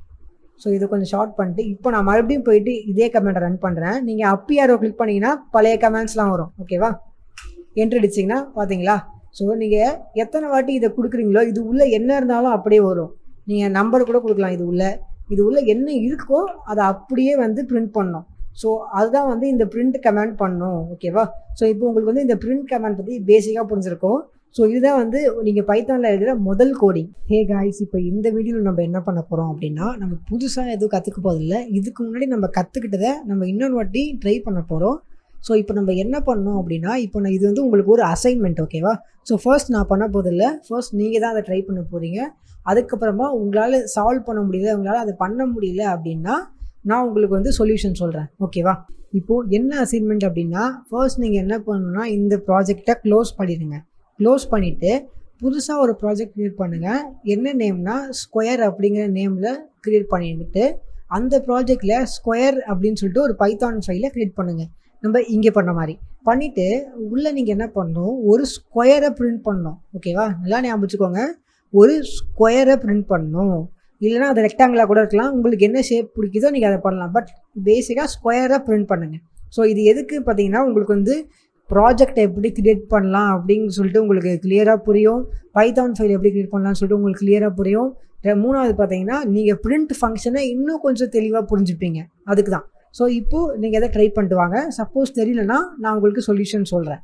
ஸோ இதை கொஞ்சம் ஷார்ட் பண்ணிட்டு இப்போ நான் மறுபடியும் போயிட்டு இதே கமெண்ட்டை ரன் பண்ணுறேன் நீங்கள் அப்பியாரோ கிளிக் பண்ணிங்கன்னா பழைய கமெண்ட்ஸ்லாம் வரும் ஓகேவா என்ட்ரு அடிச்சிங்கன்னா பார்த்தீங்களா ஸோ நீங்கள் எத்தனை வாட்டி இதை கொடுக்குறீங்களோ இது உள்ளே என்ன இருந்தாலும் அப்படியே வரும் நீங்கள் நம்பர் கூட கொடுக்கலாம் இது உள்ள இது உள்ள என்ன இருக்கோ அதை அப்படியே வந்து பிரிண்ட் பண்ணணும் ஸோ அதுதான் வந்து இந்த பிரிண்ட் கமெண்ட் பண்ணணும் ஓகேவா ஸோ இப்போ உங்களுக்கு வந்து இந்த பிரிண்ட் கமெண்ட் பற்றி பேசிக்காக புரிஞ்சிருக்கும் ஸோ இதுதான் வந்து நீங்கள் பைத்தானில் இருக்கிற முதல் கோடிங் ஹே காய்ஸ் இப்போ இந்த வீடியோவில் நம்ம என்ன பண்ண போகிறோம் அப்படின்னா நம்ம புதுசாக எதுவும் கற்றுக்க போதில்லை இதுக்கு முன்னாடி நம்ம கற்றுக்கிட்டதை நம்ம இன்னொரு வாட்டி ட்ரை பண்ண போகிறோம் ஸோ இப்போ நம்ம என்ன பண்ணோம் அப்படின்னா இப்போ நான் இது வந்து உங்களுக்கு ஒரு அசைன்மெண்ட் ஓகேவா ஸோ ஃபர்ஸ்ட் நான் பண்ண போதில்லை ஃபர்ஸ்ட் நீங்கள் தான் அதை ட்ரை பண்ண போகிறீங்க அதுக்கப்புறமா உங்களால் சால்வ் பண்ண முடியல உங்களால் அதை பண்ண முடியல அப்படின்னா நான் உங்களுக்கு வந்து சொல்யூஷன் சொல்கிறேன் ஓகேவா இப்போது என்ன அசைன்மெண்ட் அப்படின்னா ஃபர்ஸ்ட் நீங்கள் என்ன பண்ணணும்னா இந்த ப்ராஜெக்டை க்ளோஸ் பண்ணிடுங்க க்ளோஸ் பண்ணிவிட்டு புதுசாக ஒரு ப்ராஜெக்ட் க்ரியேட் பண்ணுங்கள் என்ன நேம்னா ஸ்கொயர் அப்படிங்கிற நேமில் க்ரியேட் பண்ணிட்டு அந்த ப்ராஜெக்டில் ஸ்கொயர் அப்படின்னு சொல்லிட்டு ஒரு பைத்தான் ஃபைலை க்ரியேட் பண்ணுங்கள் நம்ம இங்கே பண்ண மாதிரி பண்ணிவிட்டு உள்ளே நீங்கள் என்ன பண்ணணும் ஒரு ஸ்கொயரை பிரிண்ட் பண்ணணும் ஓகேவா நல்லா ஞாபகம் வச்சுக்கோங்க ஒரு ஸ்கொயரை பிரிண்ட் பண்ணணும் இல்லைனா அது ரெக்டாங்கிளாக கூட இருக்கலாம் உங்களுக்கு என்ன ஷேப் பிடிக்குதோ நீங்கள் அதை பண்ணலாம் பட் பேசிக்காக ஸ்கொயராக பிரிண்ட் பண்ணுங்கள் ஸோ இது எதுக்கு பார்த்தீங்கன்னா உங்களுக்கு வந்து ப்ராஜெக்ட் எப்படி கிரியேட் பண்ணலாம் அப்படின்னு சொல்லிட்டு உங்களுக்கு கிளியராக புரியும் பைத்தான் ஃபைல் எப்படி கிரியேட் பண்ணலாம்னு சொல்லிட்டு உங்களுக்கு கிளியராக புரியும் ரெ- மூணாவது பார்த்தீங்கன்னா நீங்கள் பிரிண்ட் ஃபங்க்ஷனை இன்னும் கொஞ்சம் தெளிவாக புரிஞ்சுப்பீங்க அதுக்கு தான் ஸோ இப்போது நீங்கள் எதை ட்ரை பண்ணிட்டு வாங்க சப்போஸ் தெரியலனா நான் உங்களுக்கு சொல்யூஷன் சொல்கிறேன்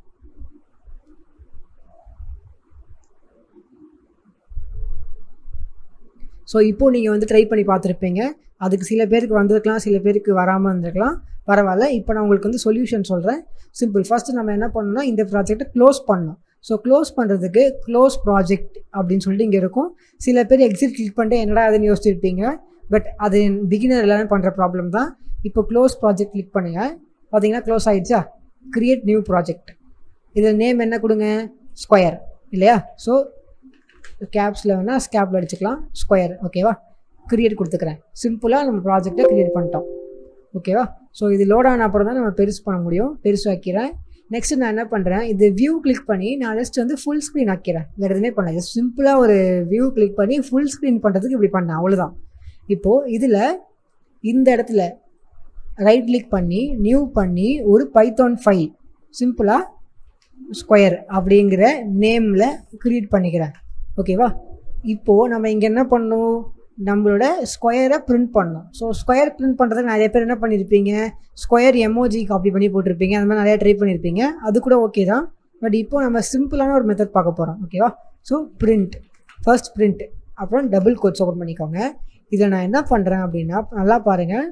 ஸோ இப்போ நீங்கள் வந்து ட்ரை பண்ணி பார்த்துருப்பீங்க அதுக்கு சில பேருக்கு வந்திருக்கலாம் சில பேருக்கு வராமல் இருந்திருக்கலாம் பரவாயில்ல இப்போ நான் உங்களுக்கு வந்து சொல்யூஷன் சொல்கிறேன் சிம்பிள் ஃபஸ்ட்டு நம்ம என்ன பண்ணணும்னா இந்த ப்ராஜெக்ட்டை க்ளோஸ் பண்ணணும் ஸோ க்ளோஸ் பண்ணுறதுக்கு க்ளோஸ் ப்ராஜெக்ட் அப்படின்னு சொல்லிட்டு இங்கே இருக்கும் சில பேர் எக்ஸிட் கிளிக் பண்ணிட்டு என்னடா அதுன்னு யோசிச்சிருப்பீங்க பட் அது பிகினர் எல்லாமே பண்ணுற ப்ராப்ளம் தான் இப்போ க்ளோஸ் ப்ராஜெக்ட் கிளிக் பண்ணுங்கள் பார்த்தீங்கன்னா க்ளோஸ் ஆயிடுச்சா கிரியேட் நியூ ப்ராஜெக்ட் இதில் நேம் என்ன கொடுங்க ஸ்கொயர் இல்லையா ஸோ கேப்ஸில் வேணால் ஸ்கேப்பில் அடிச்சுக்கலாம் ஸ்கொயர் ஓகேவா கிரியேட் கொடுத்துக்கிறேன் சிம்பிளாக நம்ம ப்ராஜெக்டை கிரியேட் பண்ணிட்டோம் ஓகேவா ஸோ இது லோட் ஆன அப்புறம் தான் நம்ம பெருசு பண்ண முடியும் பெருசு வைக்கிறேன் நெக்ஸ்ட் நான் என்ன பண்ணுறேன் இது வியூ கிளிக் பண்ணி நான் ஜஸ்ட் வந்து ஃபுல் ஸ்க்ரீன் ஆக்கிறேன் வேறு எதுவுமே பண்ணல ஜஸ்ட் சிம்பிளாக ஒரு வியூ கிளிக் பண்ணி ஃபுல் ஸ்க்ரீன் பண்ணுறதுக்கு இப்படி பண்ணேன் அவ்வளோதான் இப்போது இதில் இந்த இடத்துல ரைட் கிளிக் பண்ணி நியூ பண்ணி ஒரு பைத்தான் ஃபைல் சிம்பிளாக ஸ்கொயர் அப்படிங்கிற நேமில் க்ரியேட் பண்ணிக்கிறேன் ஓகேவா இப்போது நம்ம இங்கே என்ன பண்ணணும் நம்மளோட ஸ்கொயரை பிரிண்ட் பண்ணணும் ஸோ ஸ்கொயர் பிரிண்ட் பண்ணுறதுக்கு நிறைய பேர் என்ன பண்ணியிருப்பீங்க ஸ்கொயர் எமோஜி காப்பி பண்ணி போட்டிருப்பீங்க அந்த மாதிரி நிறையா ட்ரை பண்ணியிருப்பீங்க அது கூட ஓகே தான் பட் இப்போ நம்ம சிம்பிளான ஒரு மெத்தட் பார்க்க போகிறோம் ஓகேவா ஸோ பிரிண்ட் ஃபர்ஸ்ட் பிரிண்ட் அப்புறம் டபுள் கோட்ஸ் ஓப்பன் பண்ணிக்கோங்க இதில் நான் என்ன பண்ணுறேன் அப்படின்னா நல்லா பாருங்கள்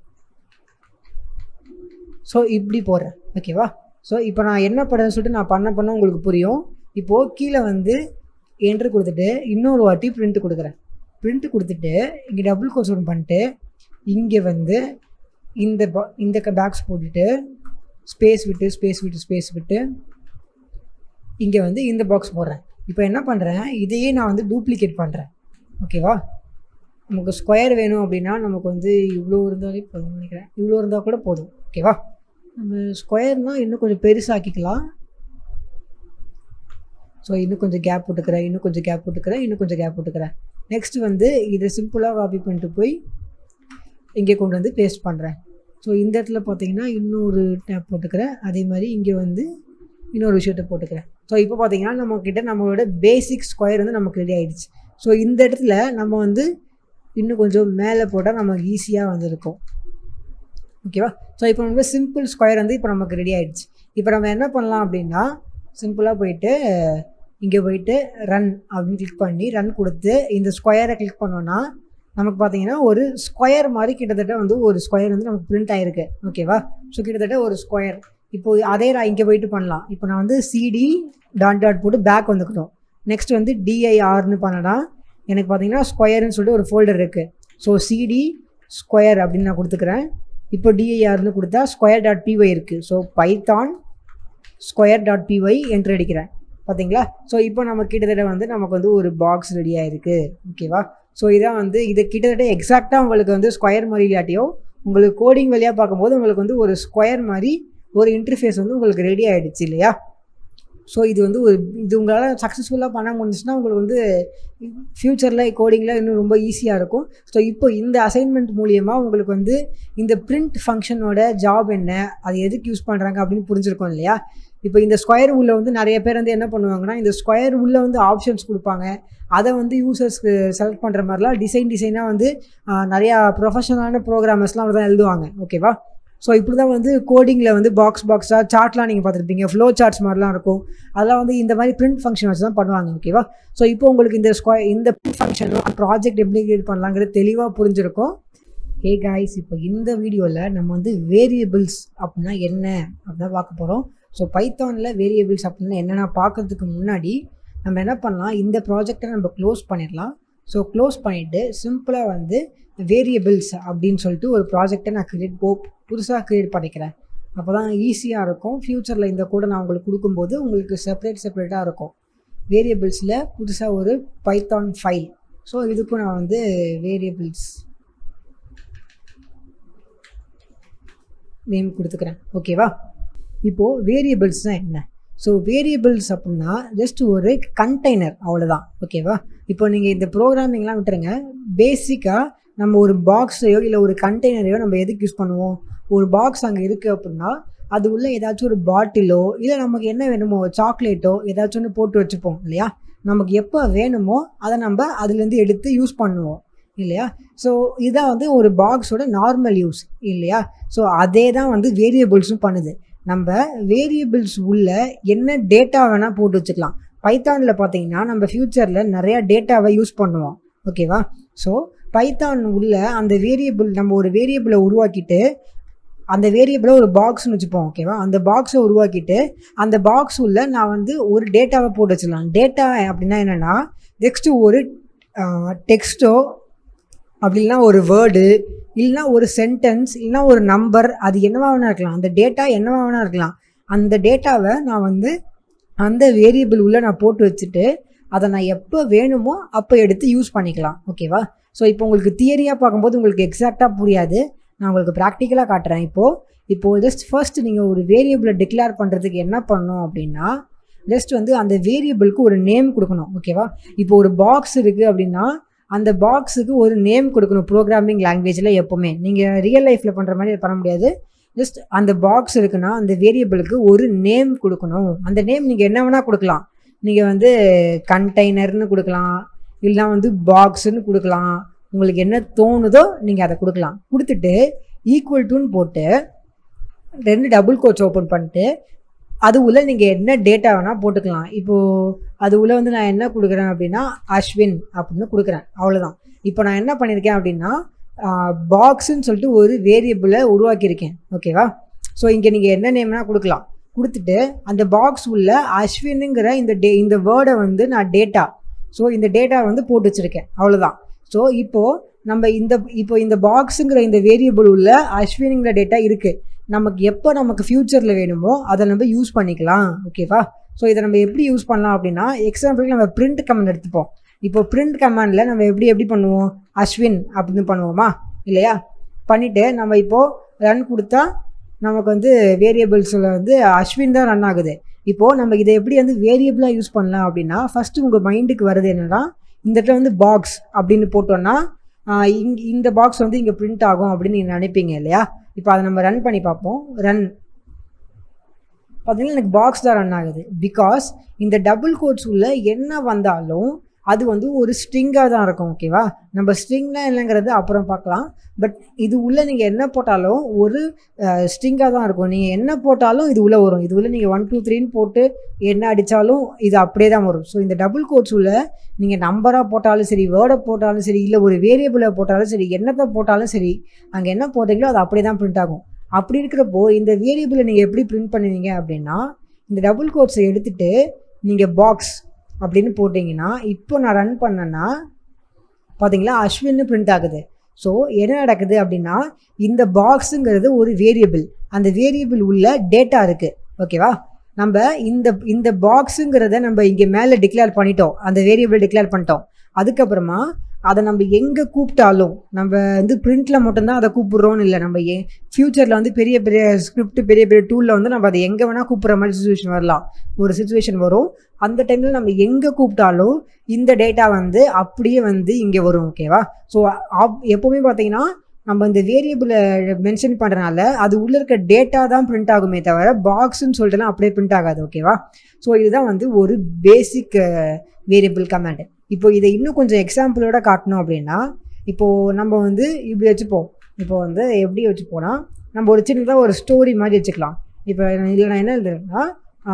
ஸோ இப்படி போடுறேன் ஓகேவா ஸோ இப்போ நான் என்ன பண்ணுறேன்னு சொல்லிட்டு நான் பண்ண பண்ண உங்களுக்கு புரியும் இப்போது கீழே வந்து என்ட்ரு கொடுத்துட்டு இன்னொரு வாட்டி பிரிண்ட் கொடுக்குறேன் பிரிண்ட் கொடுத்துட்டு இங்கே டபுள் கோர்ஸ் ஒன்று பண்ணிட்டு இங்கே வந்து இந்த பா இந்த பேக்ஸ் போட்டுட்டு ஸ்பேஸ் விட்டு ஸ்பேஸ் விட்டு ஸ்பேஸ் விட்டு இங்கே வந்து இந்த பாக்ஸ் போடுறேன் இப்போ என்ன பண்ணுறேன் இதையே நான் வந்து டூப்ளிகேட் பண்ணுறேன் ஓகேவா நமக்கு ஸ்கொயர் வேணும் அப்படின்னா நமக்கு வந்து இவ்வளோ இருந்தாலே போதும் நினைக்கிறேன் இவ்வளோ இருந்தால் கூட போதும் ஓகேவா நம்ம ஸ்கொயர்னால் இன்னும் கொஞ்சம் பெருசாக்கிக்கலாம் ஸோ இன்னும் கொஞ்சம் கேப் விட்டுக்கிறேன் இன்னும் கொஞ்சம் கேப் விட்டுக்கிறேன் இன்னும் கொஞ்சம் கேப் விட்டுக்கிறேன் நெக்ஸ்ட் வந்து இதை சிம்பிளாக காப்பி பண்ணிட்டு போய் இங்கே கொண்டு வந்து பேஸ்ட் பண்ணுறேன் ஸோ இந்த இடத்துல பார்த்தீங்கன்னா இன்னொரு டேப் போட்டுக்கிறேன் அதே மாதிரி இங்கே வந்து இன்னொரு விஷயத்தை போட்டுக்கிறேன் ஸோ இப்போ பார்த்தீங்கன்னா நம்மக்கிட்ட நம்மளோட பேசிக் ஸ்கொயர் வந்து நமக்கு ரெடி ஆகிடுச்சு ஸோ இந்த இடத்துல நம்ம வந்து இன்னும் கொஞ்சம் மேலே போட்டால் நமக்கு ஈஸியாக வந்திருக்கும் ஓகேவா ஸோ இப்போ நமக்கு சிம்பிள் ஸ்கொயர் வந்து இப்போ நமக்கு ரெடி ஆகிடுச்சு இப்போ நம்ம என்ன பண்ணலாம் அப்படின்னா சிம்பிளாக போயிட்டு இங்கே போயிட்டு ரன் அப்படின்னு கிளிக் பண்ணி ரன் கொடுத்து இந்த ஸ்கொயரை கிளிக் பண்ணோன்னா நமக்கு பார்த்தீங்கன்னா ஒரு ஸ்கொயர் மாதிரி கிட்டத்தட்ட வந்து ஒரு ஸ்கொயர் வந்து நமக்கு பிரிண்ட் ஆகிருக்கு ஓகேவா ஸோ கிட்டத்தட்ட ஒரு ஸ்கொயர் இப்போ அதே நான் இங்கே போயிட்டு பண்ணலாம் இப்போ நான் வந்து சிடி டாட் டாட் போட்டு பேக் வந்துக்கிட்டோம் நெக்ஸ்ட் வந்து டிஐஆர்னு பண்ணனா எனக்கு பார்த்தீங்கன்னா ஸ்கொயர்னு சொல்லிட்டு ஒரு ஃபோல்டர் இருக்குது ஸோ சிடி ஸ்கொயர் அப்படின்னு நான் கொடுத்துக்கிறேன் இப்போ டிஐஆர்னு கொடுத்தா ஸ்கொயர் டாட் பிஒய் இருக்குது so Python square dot PY enter அடிக்கிறேன் பார்த்தீங்களா ஸோ இப்போ நம்ம கிட்டத்தட்ட வந்து நமக்கு வந்து ஒரு பாக்ஸ் ரெடி ஆயிருக்கு ஓகேவா ஸோ இதான் வந்து இது கிட்டத்தட்ட எக்ஸாக்டாக உங்களுக்கு வந்து ஸ்கொயர் மாதிரி இல்லாட்டியோ உங்களுக்கு கோடிங் வழியாக பார்க்கும்போது உங்களுக்கு வந்து ஒரு ஸ்கொயர் மாதிரி ஒரு இன்டர்ஃபேஸ் வந்து உங்களுக்கு ரெடி ஆகிடுச்சு இல்லையா ஸோ இது வந்து ஒரு இது உங்களால் சக்ஸஸ்ஃபுல்லாக பண்ண முடிஞ்சுச்சுன்னா உங்களுக்கு வந்து ஃப்யூச்சரில் கோடிங்கில் இன்னும் ரொம்ப ஈஸியாக இருக்கும் ஸோ இப்போ இந்த அசைன்மெண்ட் மூலியமாக உங்களுக்கு வந்து இந்த பிரிண்ட் ஃபங்க்ஷனோட ஜாப் என்ன அது எதுக்கு யூஸ் பண்ணுறாங்க அப்படின்னு புரிஞ்சிருக்கும் இல்லையா இப்போ இந்த ஸ்கொயர் உள்ள வந்து நிறைய பேர் வந்து என்ன பண்ணுவாங்கன்னா இந்த ஸ்கொயர் உள்ள வந்து ஆப்ஷன்ஸ் கொடுப்பாங்க அதை வந்து யூசர்ஸ்க்கு செலக்ட் பண்ணுற மாதிரிலாம் டிசைன் டிசைனாக வந்து நிறையா ப்ரொஃபஷனலான ப்ரோக்ராமர்ஸ்லாம் தான் எழுதுவாங்க ஓகேவா ஸோ இப்படி தான் வந்து கோடிங்கில் வந்து பாக்ஸ் பாக்ஸாக சார்ட்லாம் நீங்கள் பார்த்துருப்பீங்க ஃப்ளோ சார்ட்ஸ் மாதிரிலாம் இருக்கும் அதெல்லாம் வந்து இந்த மாதிரி பிரிண்ட் ஃபங்க்ஷன் வச்சு தான் பண்ணுவாங்க ஓகேவா ஸோ இப்போ உங்களுக்கு இந்த ஸ்கொயர் இந்த பிரிண்ட் ஃபங்க்ஷனும் ப்ராஜெக்ட் எப்படி கிரியேட் பண்ணலாங்கிறது தெளிவாக புரிஞ்சிருக்கும் ஹே காய்ஸ் இப்போ இந்த வீடியோவில் நம்ம வந்து வேரியபிள்ஸ் அப்படின்னா என்ன அப்படின்னா பார்க்க போகிறோம் ஸோ பைத்தானில் வேரியபிள்ஸ் அப்படின்னா என்னென்ன பார்க்கறதுக்கு முன்னாடி நம்ம என்ன பண்ணலாம் இந்த ப்ராஜெக்டை நம்ம க்ளோஸ் பண்ணிடலாம் ஸோ க்ளோஸ் பண்ணிவிட்டு சிம்பிளாக வந்து வேரியபிள்ஸ் அப்படின்னு சொல்லிட்டு ஒரு ப்ராஜெக்டை நான் க்ரியேட் போ புதுசாக க்ரியேட் பண்ணிக்கிறேன் அப்போ தான் ஈஸியாக இருக்கும் ஃப்யூச்சரில் இந்த கூட நான் உங்களுக்கு கொடுக்கும்போது உங்களுக்கு செப்பரேட் செப்பரேட்டாக இருக்கும் வேரியபிள்ஸில் புதுசாக ஒரு பைத்தான் ஃபைல் ஸோ இதுக்கும் நான் வந்து வேரியபிள்ஸ் நேம் கொடுத்துக்கிறேன் ஓகேவா இப்போது வேரியபிள்ஸ்னால் என்ன ஸோ வேரியபிள்ஸ் அப்படின்னா ஜஸ்ட் ஒரு கண்டெய்னர் அவ்வளோதான் ஓகேவா இப்போ நீங்கள் இந்த ப்ரோக்ராமிங்லாம் விட்டுருங்க பேசிக்காக நம்ம ஒரு பாக்ஸையோ இல்லை ஒரு கண்டெய்னரையோ நம்ம எதுக்கு யூஸ் பண்ணுவோம் ஒரு பாக்ஸ் அங்கே இருக்குது அப்படின்னா அது உள்ளே ஏதாச்சும் ஒரு பாட்டிலோ இல்லை நமக்கு என்ன வேணுமோ சாக்லேட்டோ ஏதாச்சும் ஒன்று போட்டு வச்சுப்போம் இல்லையா நமக்கு எப்போ வேணுமோ அதை நம்ம அதுலேருந்து எடுத்து யூஸ் பண்ணுவோம் இல்லையா ஸோ இதான் வந்து ஒரு பாக்ஸோட நார்மல் யூஸ் இல்லையா ஸோ அதே தான் வந்து வேரியபிள்ஸும் பண்ணுது நம்ம வேரியபிள்ஸ் உள்ள என்ன டேட்டா வேணால் போட்டு வச்சுக்கலாம் பைத்தானில் பார்த்தீங்கன்னா நம்ம ஃப்யூச்சரில் நிறையா டேட்டாவை யூஸ் பண்ணுவோம் ஓகேவா ஸோ பைத்தான் உள்ள அந்த வேரியபிள் நம்ம ஒரு வேரியபிளை உருவாக்கிட்டு அந்த வேரியபிளை ஒரு பாக்ஸ்னு வச்சுப்போம் ஓகேவா அந்த பாக்ஸை உருவாக்கிட்டு அந்த பாக்ஸ் உள்ள நான் வந்து ஒரு டேட்டாவை போட்டு வச்சிடலாம் டேட்டா அப்படின்னா என்னென்னா நெக்ஸ்ட்டு ஒரு டெக்ஸ்ட்டோ அப்படி இல்லைனா ஒரு வேர்டு இல்லைனா ஒரு சென்டென்ஸ் இல்லைனா ஒரு நம்பர் அது என்னவா வேணா இருக்கலாம் அந்த டேட்டா என்னவா வேணா இருக்கலாம் அந்த டேட்டாவை நான் வந்து அந்த வேரியபிள் உள்ளே நான் போட்டு வச்சுட்டு அதை நான் எப்போ வேணுமோ அப்போ எடுத்து யூஸ் பண்ணிக்கலாம் ஓகேவா ஸோ இப்போ உங்களுக்கு தியரியாக பார்க்கும்போது உங்களுக்கு எக்ஸாக்டாக புரியாது நான் உங்களுக்கு ப்ராக்டிக்கலாக காட்டுறேன் இப்போது இப்போது ஜஸ்ட் ஃபர்ஸ்ட் நீங்கள் ஒரு வேரியபிளை டிக்ளேர் பண்ணுறதுக்கு என்ன பண்ணணும் அப்படின்னா ஜஸ்ட் வந்து அந்த வேரியபிளுக்கு ஒரு நேம் கொடுக்கணும் ஓகேவா இப்போ ஒரு பாக்ஸ் இருக்குது அப்படின்னா அந்த பாக்ஸுக்கு ஒரு நேம் கொடுக்கணும் ப்ரோக்ராமிங் லாங்குவேஜில் எப்போவுமே நீங்கள் ரியல் லைஃப்பில் பண்ணுற மாதிரி பண்ண முடியாது ஜஸ்ட் அந்த பாக்ஸ் இருக்குன்னா அந்த வேரியபிளுக்கு ஒரு நேம் கொடுக்கணும் அந்த நேம் நீங்கள் என்ன வேணால் கொடுக்கலாம் நீங்கள் வந்து கண்டெய்னர்னு கொடுக்கலாம் இல்லைனா வந்து பாக்ஸுன்னு கொடுக்கலாம் உங்களுக்கு என்ன தோணுதோ நீங்கள் அதை கொடுக்கலாம் கொடுத்துட்டு ஈக்குவல் டுன்னு போட்டு ரெண்டு டபுள் கோட்ஸ் ஓப்பன் பண்ணிட்டு அது உள்ள நீங்கள் என்ன டேட்டா வேணால் போட்டுக்கலாம் இப்போது அது உள்ள வந்து நான் என்ன கொடுக்குறேன் அப்படின்னா அஸ்வின் அப்படின்னு கொடுக்குறேன் அவ்வளோதான் இப்போ நான் என்ன பண்ணியிருக்கேன் அப்படின்னா பாக்ஸுன்னு சொல்லிட்டு ஒரு வேரியபிளை உருவாக்கியிருக்கேன் ஓகேவா ஸோ இங்கே நீங்கள் என்ன நேம்னா கொடுக்கலாம் கொடுத்துட்டு அந்த பாக்ஸ் உள்ள அஸ்வினுங்கிற இந்த டே இந்த வேர்டை வந்து நான் டேட்டா ஸோ இந்த டேட்டா வந்து போட்டு வச்சுருக்கேன் அவ்வளோதான் ஸோ இப்போது நம்ம இந்த இப்போ இந்த பாக்ஸுங்கிற இந்த வேரியபிள் உள்ள அஸ்வினுங்கிற டேட்டா இருக்குது நமக்கு எப்போ நமக்கு ஃப்யூச்சரில் வேணுமோ அதை நம்ம யூஸ் பண்ணிக்கலாம் ஓகேவா ஸோ இதை நம்ம எப்படி யூஸ் பண்ணலாம் அப்படின்னா எக்ஸாம்பிளுக்கு நம்ம பிரிண்ட் கமெண்ட் எடுத்துப்போம் இப்போ பிரிண்ட் கமாண்டில் நம்ம எப்படி எப்படி பண்ணுவோம் அஸ்வின் அப்படின்னு பண்ணுவோமா இல்லையா பண்ணிவிட்டு நம்ம இப்போது ரன் கொடுத்தா நமக்கு வந்து வேரியபிள்ஸில் வந்து அஸ்வின் தான் ரன் ஆகுது இப்போது நம்ம இதை எப்படி வந்து வேரியபிளாக யூஸ் பண்ணலாம் அப்படின்னா ஃபஸ்ட்டு உங்கள் மைண்டுக்கு வருது என்னென்னா இந்த இடத்துல வந்து பாக்ஸ் அப்படின்னு போட்டோன்னா இங் இந்த பாக்ஸ் வந்து இங்கே பிரிண்ட் ஆகும் அப்படின்னு நீங்கள் நினைப்பீங்க இல்லையா இப்போ அதை நம்ம ரன் பண்ணி பார்ப்போம் ரன் பார்த்தீங்கன்னா எனக்கு பாக்ஸ் தான் ரன் ஆகுது பிகாஸ் இந்த டபுள் கோட்ஸ் உள்ள என்ன வந்தாலும் அது வந்து ஒரு ஸ்ட்ரிங்காக தான் இருக்கும் ஓகேவா நம்ம ஸ்ட்ரிங்னா என்னங்கிறது அப்புறம் பார்க்கலாம் பட் இது உள்ளே நீங்கள் என்ன போட்டாலும் ஒரு ஸ்ட்ரிங்காக தான் இருக்கும் நீங்கள் என்ன போட்டாலும் இது உள்ளே வரும் இது உள்ளே நீங்கள் ஒன் டூ த்ரீன்னு போட்டு என்ன அடித்தாலும் இது அப்படியே தான் வரும் ஸோ இந்த டபுள் கோட்ஸ் உள்ள நீங்கள் நம்பராக போட்டாலும் சரி வேர்டை போட்டாலும் சரி இல்லை ஒரு வேரியபிளை போட்டாலும் சரி என்னத்தை போட்டாலும் சரி அங்கே என்ன போட்டீங்களோ அது அப்படியே தான் பிரிண்ட் ஆகும் அப்படி இருக்கிறப்போ இந்த வேரியபிளை நீங்கள் எப்படி பிரிண்ட் பண்ணுவீங்க அப்படின்னா இந்த டபுள் கோட்ஸை எடுத்துகிட்டு நீங்கள் பாக்ஸ் அப்படின்னு போட்டிங்கன்னா இப்போ நான் ரன் பண்ணேன்னா பார்த்தீங்களா அஸ்வின்னு பிரிண்ட் ஆகுது ஸோ என்ன நடக்குது அப்படின்னா இந்த பாக்ஸுங்கிறது ஒரு வேரியபிள் அந்த வேரியபிள் உள்ள டேட்டா இருக்குது ஓகேவா நம்ம இந்த இந்த பாக்ஸுங்கிறத நம்ம இங்கே மேலே டிக்ளேர் பண்ணிட்டோம் அந்த வேரியபிள் டிக்ளேர் பண்ணிட்டோம் அதுக்கப்புறமா அதை நம்ம எங்கே கூப்பிட்டாலும் நம்ம வந்து பிரிண்டில் மட்டும்தான் அதை கூப்பிட்றோன்னு இல்லை நம்ம ஏ ஃப்யூச்சரில் வந்து பெரிய பெரிய ஸ்கிரிப்ட் பெரிய பெரிய டூலில் வந்து நம்ம அதை எங்கே வேணால் கூப்பிட்ற மாதிரி சுச்சுவேஷன் வரலாம் ஒரு சுச்சுவேஷன் வரும் அந்த டைமில் நம்ம எங்கே கூப்பிட்டாலும் இந்த டேட்டா வந்து அப்படியே வந்து இங்கே வரும் ஓகேவா ஸோ எப்போவுமே பார்த்தீங்கன்னா நம்ம இந்த வேரியபிளை மென்ஷன் பண்ணுறனால அது உள்ளே இருக்க டேட்டா தான் பிரிண்ட் ஆகுமே தவிர பாக்ஸ்ன்னு சொல்லிட்டுலாம் அப்படியே பிரிண்ட் ஆகாது ஓகேவா ஸோ இதுதான் வந்து ஒரு பேசிக் வேரியபிள் கமாண்ட் இப்போ இதை இன்னும் கொஞ்சம் எக்ஸாம்பிளோட காட்டணும் அப்படின்னா இப்போது நம்ம வந்து இப்படி வச்சுப்போம் இப்போ வந்து எப்படி வச்சுப்போனா நம்ம ஒரு சின்னதாக ஒரு ஸ்டோரி மாதிரி வச்சுக்கலாம் இப்போ இதில் நான் என்ன எழுதுறேன்னா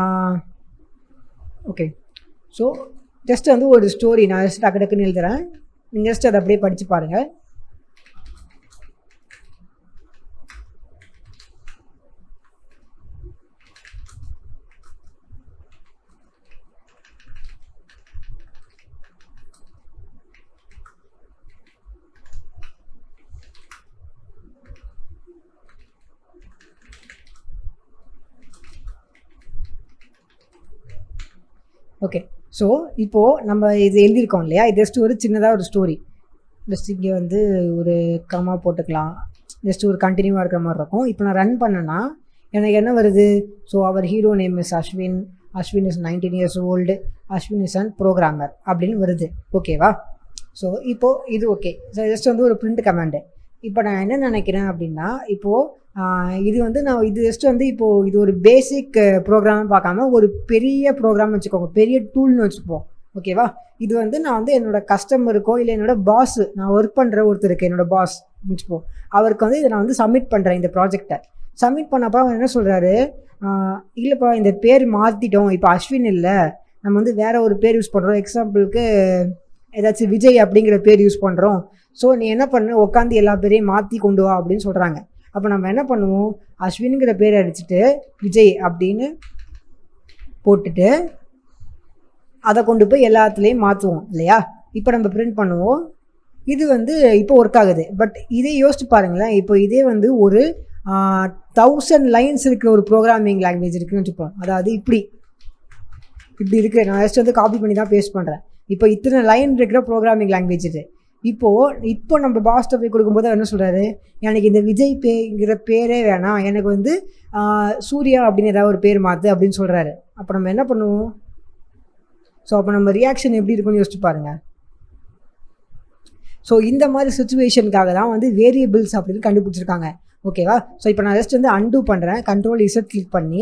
ஓகே ஸோ ஜஸ்ட் வந்து ஒரு ஸ்டோரி நான் ஜஸ்ட் டக்கு டக்குன்னு எழுதுறேன் நீங்கள் ஜஸ்ட் அதை அப்படியே படித்து பாருங்கள் ஓகே ஸோ இப்போது நம்ம இது எழுதியிருக்கோம் இல்லையா இது ஜஸ்ட் ஒரு சின்னதாக ஒரு ஸ்டோரி ஜஸ்ட் இங்கே வந்து ஒரு கமா போட்டுக்கலாம் ஜஸ்ட் ஒரு கண்டினியூவாக இருக்கிற மாதிரி இருக்கும் இப்போ நான் ரன் பண்ணேன்னா எனக்கு என்ன வருது so our hero name is Ashwin Ashwin is nineteen years old Ashwin is and programmer அப்படின்னு வருது ஓகேவா ஸோ இப்போது இது ஓகே ஸோ ஜஸ்ட் வந்து ஒரு பிரிண்ட் கமாண்டு இப்போ நான் என்ன நினைக்கிறேன் அப்படின்னா இப்போது இது வந்து நான் இது ஜஸ்ட் வந்து இப்போது இது ஒரு பேசிக் ப்ரோக்ராம் பார்க்காம ஒரு பெரிய ப்ரோக்ராம் வச்சுக்கோங்க பெரிய டூல்னு வச்சுப்போம் ஓகேவா இது வந்து நான் வந்து என்னோட கஸ்டமருக்கோ இல்லை என்னோட பாஸ் நான் ஒர்க் பண்ணுற ஒருத்தருக்கு என்னோட பாஸ் வச்சுப்போம் அவருக்கு வந்து இதை நான் வந்து சப்மிட் பண்ணுறேன் இந்த ப்ராஜெக்டை சப்மிட் பண்ணப்போ அவர் என்ன சொல்கிறாரு இல்லைப்பா இந்த பேர் மாற்றிட்டோம் இப்போ அஸ்வின் இல்லை நம்ம வந்து வேற ஒரு பேர் யூஸ் பண்ணுறோம் எக்ஸாம்பிளுக்கு ஏதாச்சும் விஜய் அப்படிங்கிற பேர் யூஸ் பண்ணுறோம் ஸோ நீ என்ன பண்ணு உட்காந்து எல்லா பேரையும் மாற்றி கொண்டு வா அப்படின்னு சொல்கிறாங்க அப்போ நம்ம என்ன பண்ணுவோம் அஸ்வினுங்கிற பேர் அடிச்சுட்டு விஜய் அப்படின்னு போட்டுட்டு அதை கொண்டு போய் எல்லாத்துலேயும் மாற்றுவோம் இல்லையா இப்போ நம்ம பிரிண்ட் பண்ணுவோம் இது வந்து இப்போ ஒர்க் ஆகுது பட் இதே யோசிச்சு பாருங்களேன் இப்போ இதே வந்து ஒரு தௌசண்ட் லைன்ஸ் இருக்கிற ஒரு ப்ரோக்ராமிங் லாங்குவேஜ் இருக்குன்னு வச்சுப்போம் அதாவது இப்படி இப்படி இருக்குது நான் ஜஸ்ட் வந்து காப்பி பண்ணி தான் பேஸ்ட் பண்ணுறேன் இப்போ இத்தனை லைன் இருக்கிற ப்ரோக்ராமிங் லாங்குவேஜ் இது இப்போது இப்போ நம்ம பாஸ்ட்டை போய் கொடுக்கும்போது அவர் என்ன சொல்கிறாரு எனக்கு இந்த விஜய் பேங்கிற பேரே வேணாம் எனக்கு வந்து சூர்யா அப்படின்னு ஏதாவது ஒரு பேர் மாற்று அப்படின்னு சொல்கிறாரு அப்போ நம்ம என்ன பண்ணுவோம் ஸோ அப்போ நம்ம ரியாக்ஷன் எப்படி இருக்குன்னு யோசிச்சு பாருங்கள் ஸோ இந்த மாதிரி சுச்சுவேஷனுக்காக தான் வந்து வேரியபிள்ஸ் அப்படின்னு கண்டுபிடிச்சிருக்காங்க ஓகேவா ஸோ இப்போ நான் ஜஸ்ட் வந்து அன்டூ பண்ணுறேன் கண்ட்ரோல் இசட் கிளிக் பண்ணி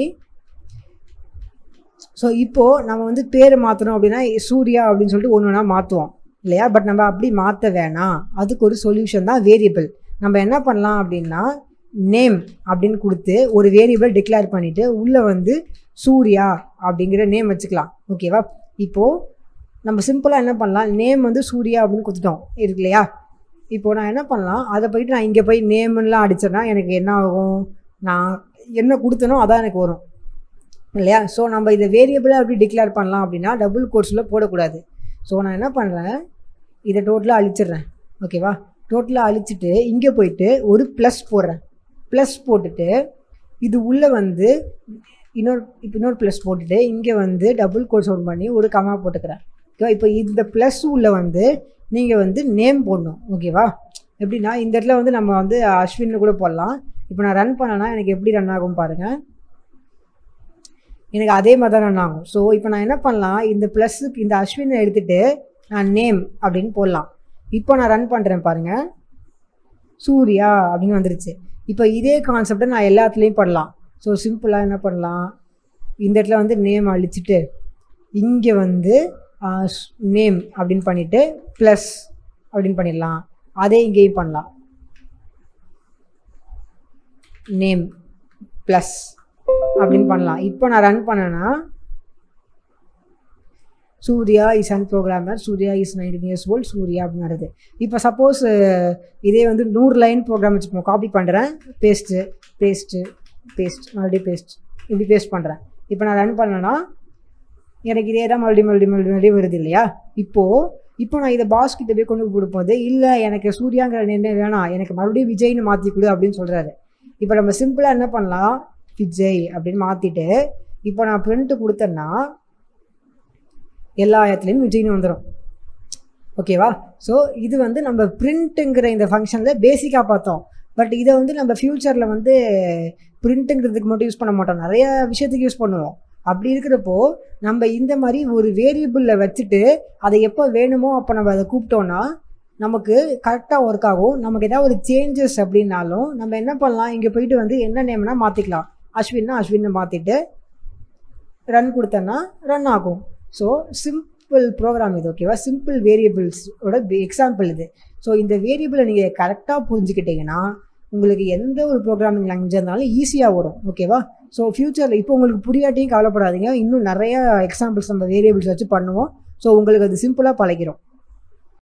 ஸோ இப்போது நம்ம வந்து பேர் மாற்றணும் அப்படின்னா சூர்யா அப்படின்னு சொல்லிட்டு ஒன்று ஒன்றா மாற்றுவோம் இல்லையா பட் நம்ம அப்படி மாற்ற வேணாம் அதுக்கு ஒரு சொல்யூஷன் தான் வேரியபிள் நம்ம என்ன பண்ணலாம் அப்படின்னா நேம் அப்படின்னு கொடுத்து ஒரு வேரியபிள் டிக்ளேர் பண்ணிவிட்டு உள்ளே வந்து சூர்யா அப்படிங்கிற நேம் வச்சுக்கலாம் ஓகேவா இப்போது நம்ம சிம்பிளாக என்ன பண்ணலாம் நேம் வந்து சூர்யா அப்படின்னு கொடுத்துட்டோம் இருக்கு இல்லையா இப்போது நான் என்ன பண்ணலாம் அதை போயிட்டு நான் இங்கே போய் நேம்லாம் அடித்தேன்னா எனக்கு என்ன ஆகும் நான் என்ன கொடுத்தனோ அதான் எனக்கு வரும் இல்லையா ஸோ நம்ம இதை வேரியபிளாக எப்படி டிக்ளேர் பண்ணலாம் அப்படின்னா டபுள் கோர்ஸில் போடக்கூடாது ஸோ நான் என்ன பண்ணுறேன் இதை டோட்டலாக அழிச்சிடுறேன் ஓகேவா டோட்டலாக அழிச்சிட்டு இங்கே போயிட்டு ஒரு ப்ளஸ் போடுறேன் ப்ளஸ் போட்டுட்டு இது உள்ளே வந்து இன்னொரு இப்போ இன்னொரு ப்ளஸ் போட்டுட்டு இங்கே வந்து டபுள் கோர்ஸ் ஓன் பண்ணி ஒரு கமா போட்டுக்கிறேன் ஓகேவா இப்போ இந்த ப்ளஸ் உள்ள வந்து நீங்கள் வந்து நேம் போடணும் ஓகேவா எப்படின்னா இந்த இடத்துல வந்து நம்ம வந்து அஸ்வின்னு கூட போடலாம் இப்போ நான் ரன் பண்ணேன்னா எனக்கு எப்படி ரன் ஆகும் பாருங்கள் எனக்கு அதே மாதிரி தான் ரன் ஆகும் ஸோ இப்போ நான் என்ன பண்ணலாம் இந்த ப்ளஸ்ஸுக்கு இந்த அஸ்வினை எடுத்துகிட்டு நான் நேம் அப்படின்னு போடலாம் இப்போ நான் ரன் பண்ணுறேன் பாருங்கள் சூர்யா அப்படின்னு வந்துருச்சு இப்போ இதே கான்செப்டை நான் எல்லாத்துலேயும் பண்ணலாம் ஸோ சிம்பிளாக என்ன பண்ணலாம் இந்த இடத்துல வந்து நேம் அழிச்சிட்டு இங்கே வந்து நேம் அப்படின்னு பண்ணிவிட்டு ப்ளஸ் அப்படின்னு பண்ணிடலாம் அதே இங்கேயும் பண்ணலாம் நேம் ப்ளஸ் அப்படின்னு பண்ணலாம் இப்போ நான் ரன் பண்ணேன்னா Surya is an programmer Surya is nineteen years old Surya அப்படின்னு வருது இப்போ சப்போஸ் இதே வந்து நூறு லைன் ப்ரோக்ராம் வச்சுப்போம் காப்பி பண்ணுறேன் பேஸ்ட்டு பேஸ்ட்டு பேஸ்ட் மறுபடியும் பேஸ்ட் இப்படி பேஸ்ட் பண்ணுறேன் இப்போ நான் ரன் பண்ணேன்னா எனக்கு இதே தான் மறுபடியும் மறுபடியும் மறுபடியும் மறுபடியும் வருது இல்லையா இப்போது இப்போ நான் இதை பாஸ் கிட்ட போய் கொண்டு கொடுப்போது இல்லை எனக்கு சூர்யாங்கிற என்ன வேணாம் எனக்கு மறுபடியும் விஜய்னு மாற்றி கொடு அப்படின்னு சொல்கிறாரு இப்போ நம்ம சிம்பிளாக என்ன பண்ணலாம் விஜய் அப்படின்னு மாற்றிட்டு இப்போ நான் பிரிண்ட்டு கொடுத்தேன்னா எல்லா இடத்துலையும் விஜய்னு வந்துடும் ஓகேவா ஸோ இது வந்து நம்ம பிரிண்ட்டுங்கிற இந்த ஃபங்க்ஷனில் பேசிக்காக பார்த்தோம் பட் இதை வந்து நம்ம ஃப்யூச்சரில் வந்து பிரிண்ட்டுங்கிறதுக்கு மட்டும் யூஸ் பண்ண மாட்டோம் நிறைய விஷயத்துக்கு யூஸ் பண்ணுவோம் அப்படி இருக்கிறப்போ நம்ம இந்த மாதிரி ஒரு வேரியபிளில் வச்சுட்டு அதை எப்போ வேணுமோ அப்போ நம்ம அதை கூப்பிட்டோன்னா நமக்கு கரெக்டாக ஒர்க் ஆகும் நமக்கு ஏதாவது ஒரு சேஞ்சஸ் அப்படின்னாலும் நம்ம என்ன பண்ணலாம் இங்கே போயிட்டு வந்து என்ன நேம்னா மாற்றிக்கலாம் அஸ்வின்னா அஸ்வின்னு மாற்றிட்டு ரன் கொடுத்தோன்னா ரன் ஆகும் ஸோ சிம்பிள் ப்ரோக்ராம் இது ஓகேவா சிம்பிள் வேரியபிள்ஸோட எக்ஸாம்பிள் இது ஸோ இந்த வேரியபிளை நீங்கள் கரெக்டாக புரிஞ்சுக்கிட்டீங்கன்னா உங்களுக்கு எந்த ஒரு ப்ரோக்ராமிங் லாங்குவேஜ் இருந்தாலும் ஈஸியாக வரும் ஓகேவா ஸோ ஃப்யூச்சரில் இப்போ உங்களுக்கு புரியாட்டியும் கவலைப்படாதீங்க இன்னும் நிறைய எக்ஸாம்பிள்ஸ் நம்ம வேரியபிள்ஸ் வச்சு பண்ணுவோம் ஸோ உங்களுக்கு அது சிம்பிளாக பழகிரும்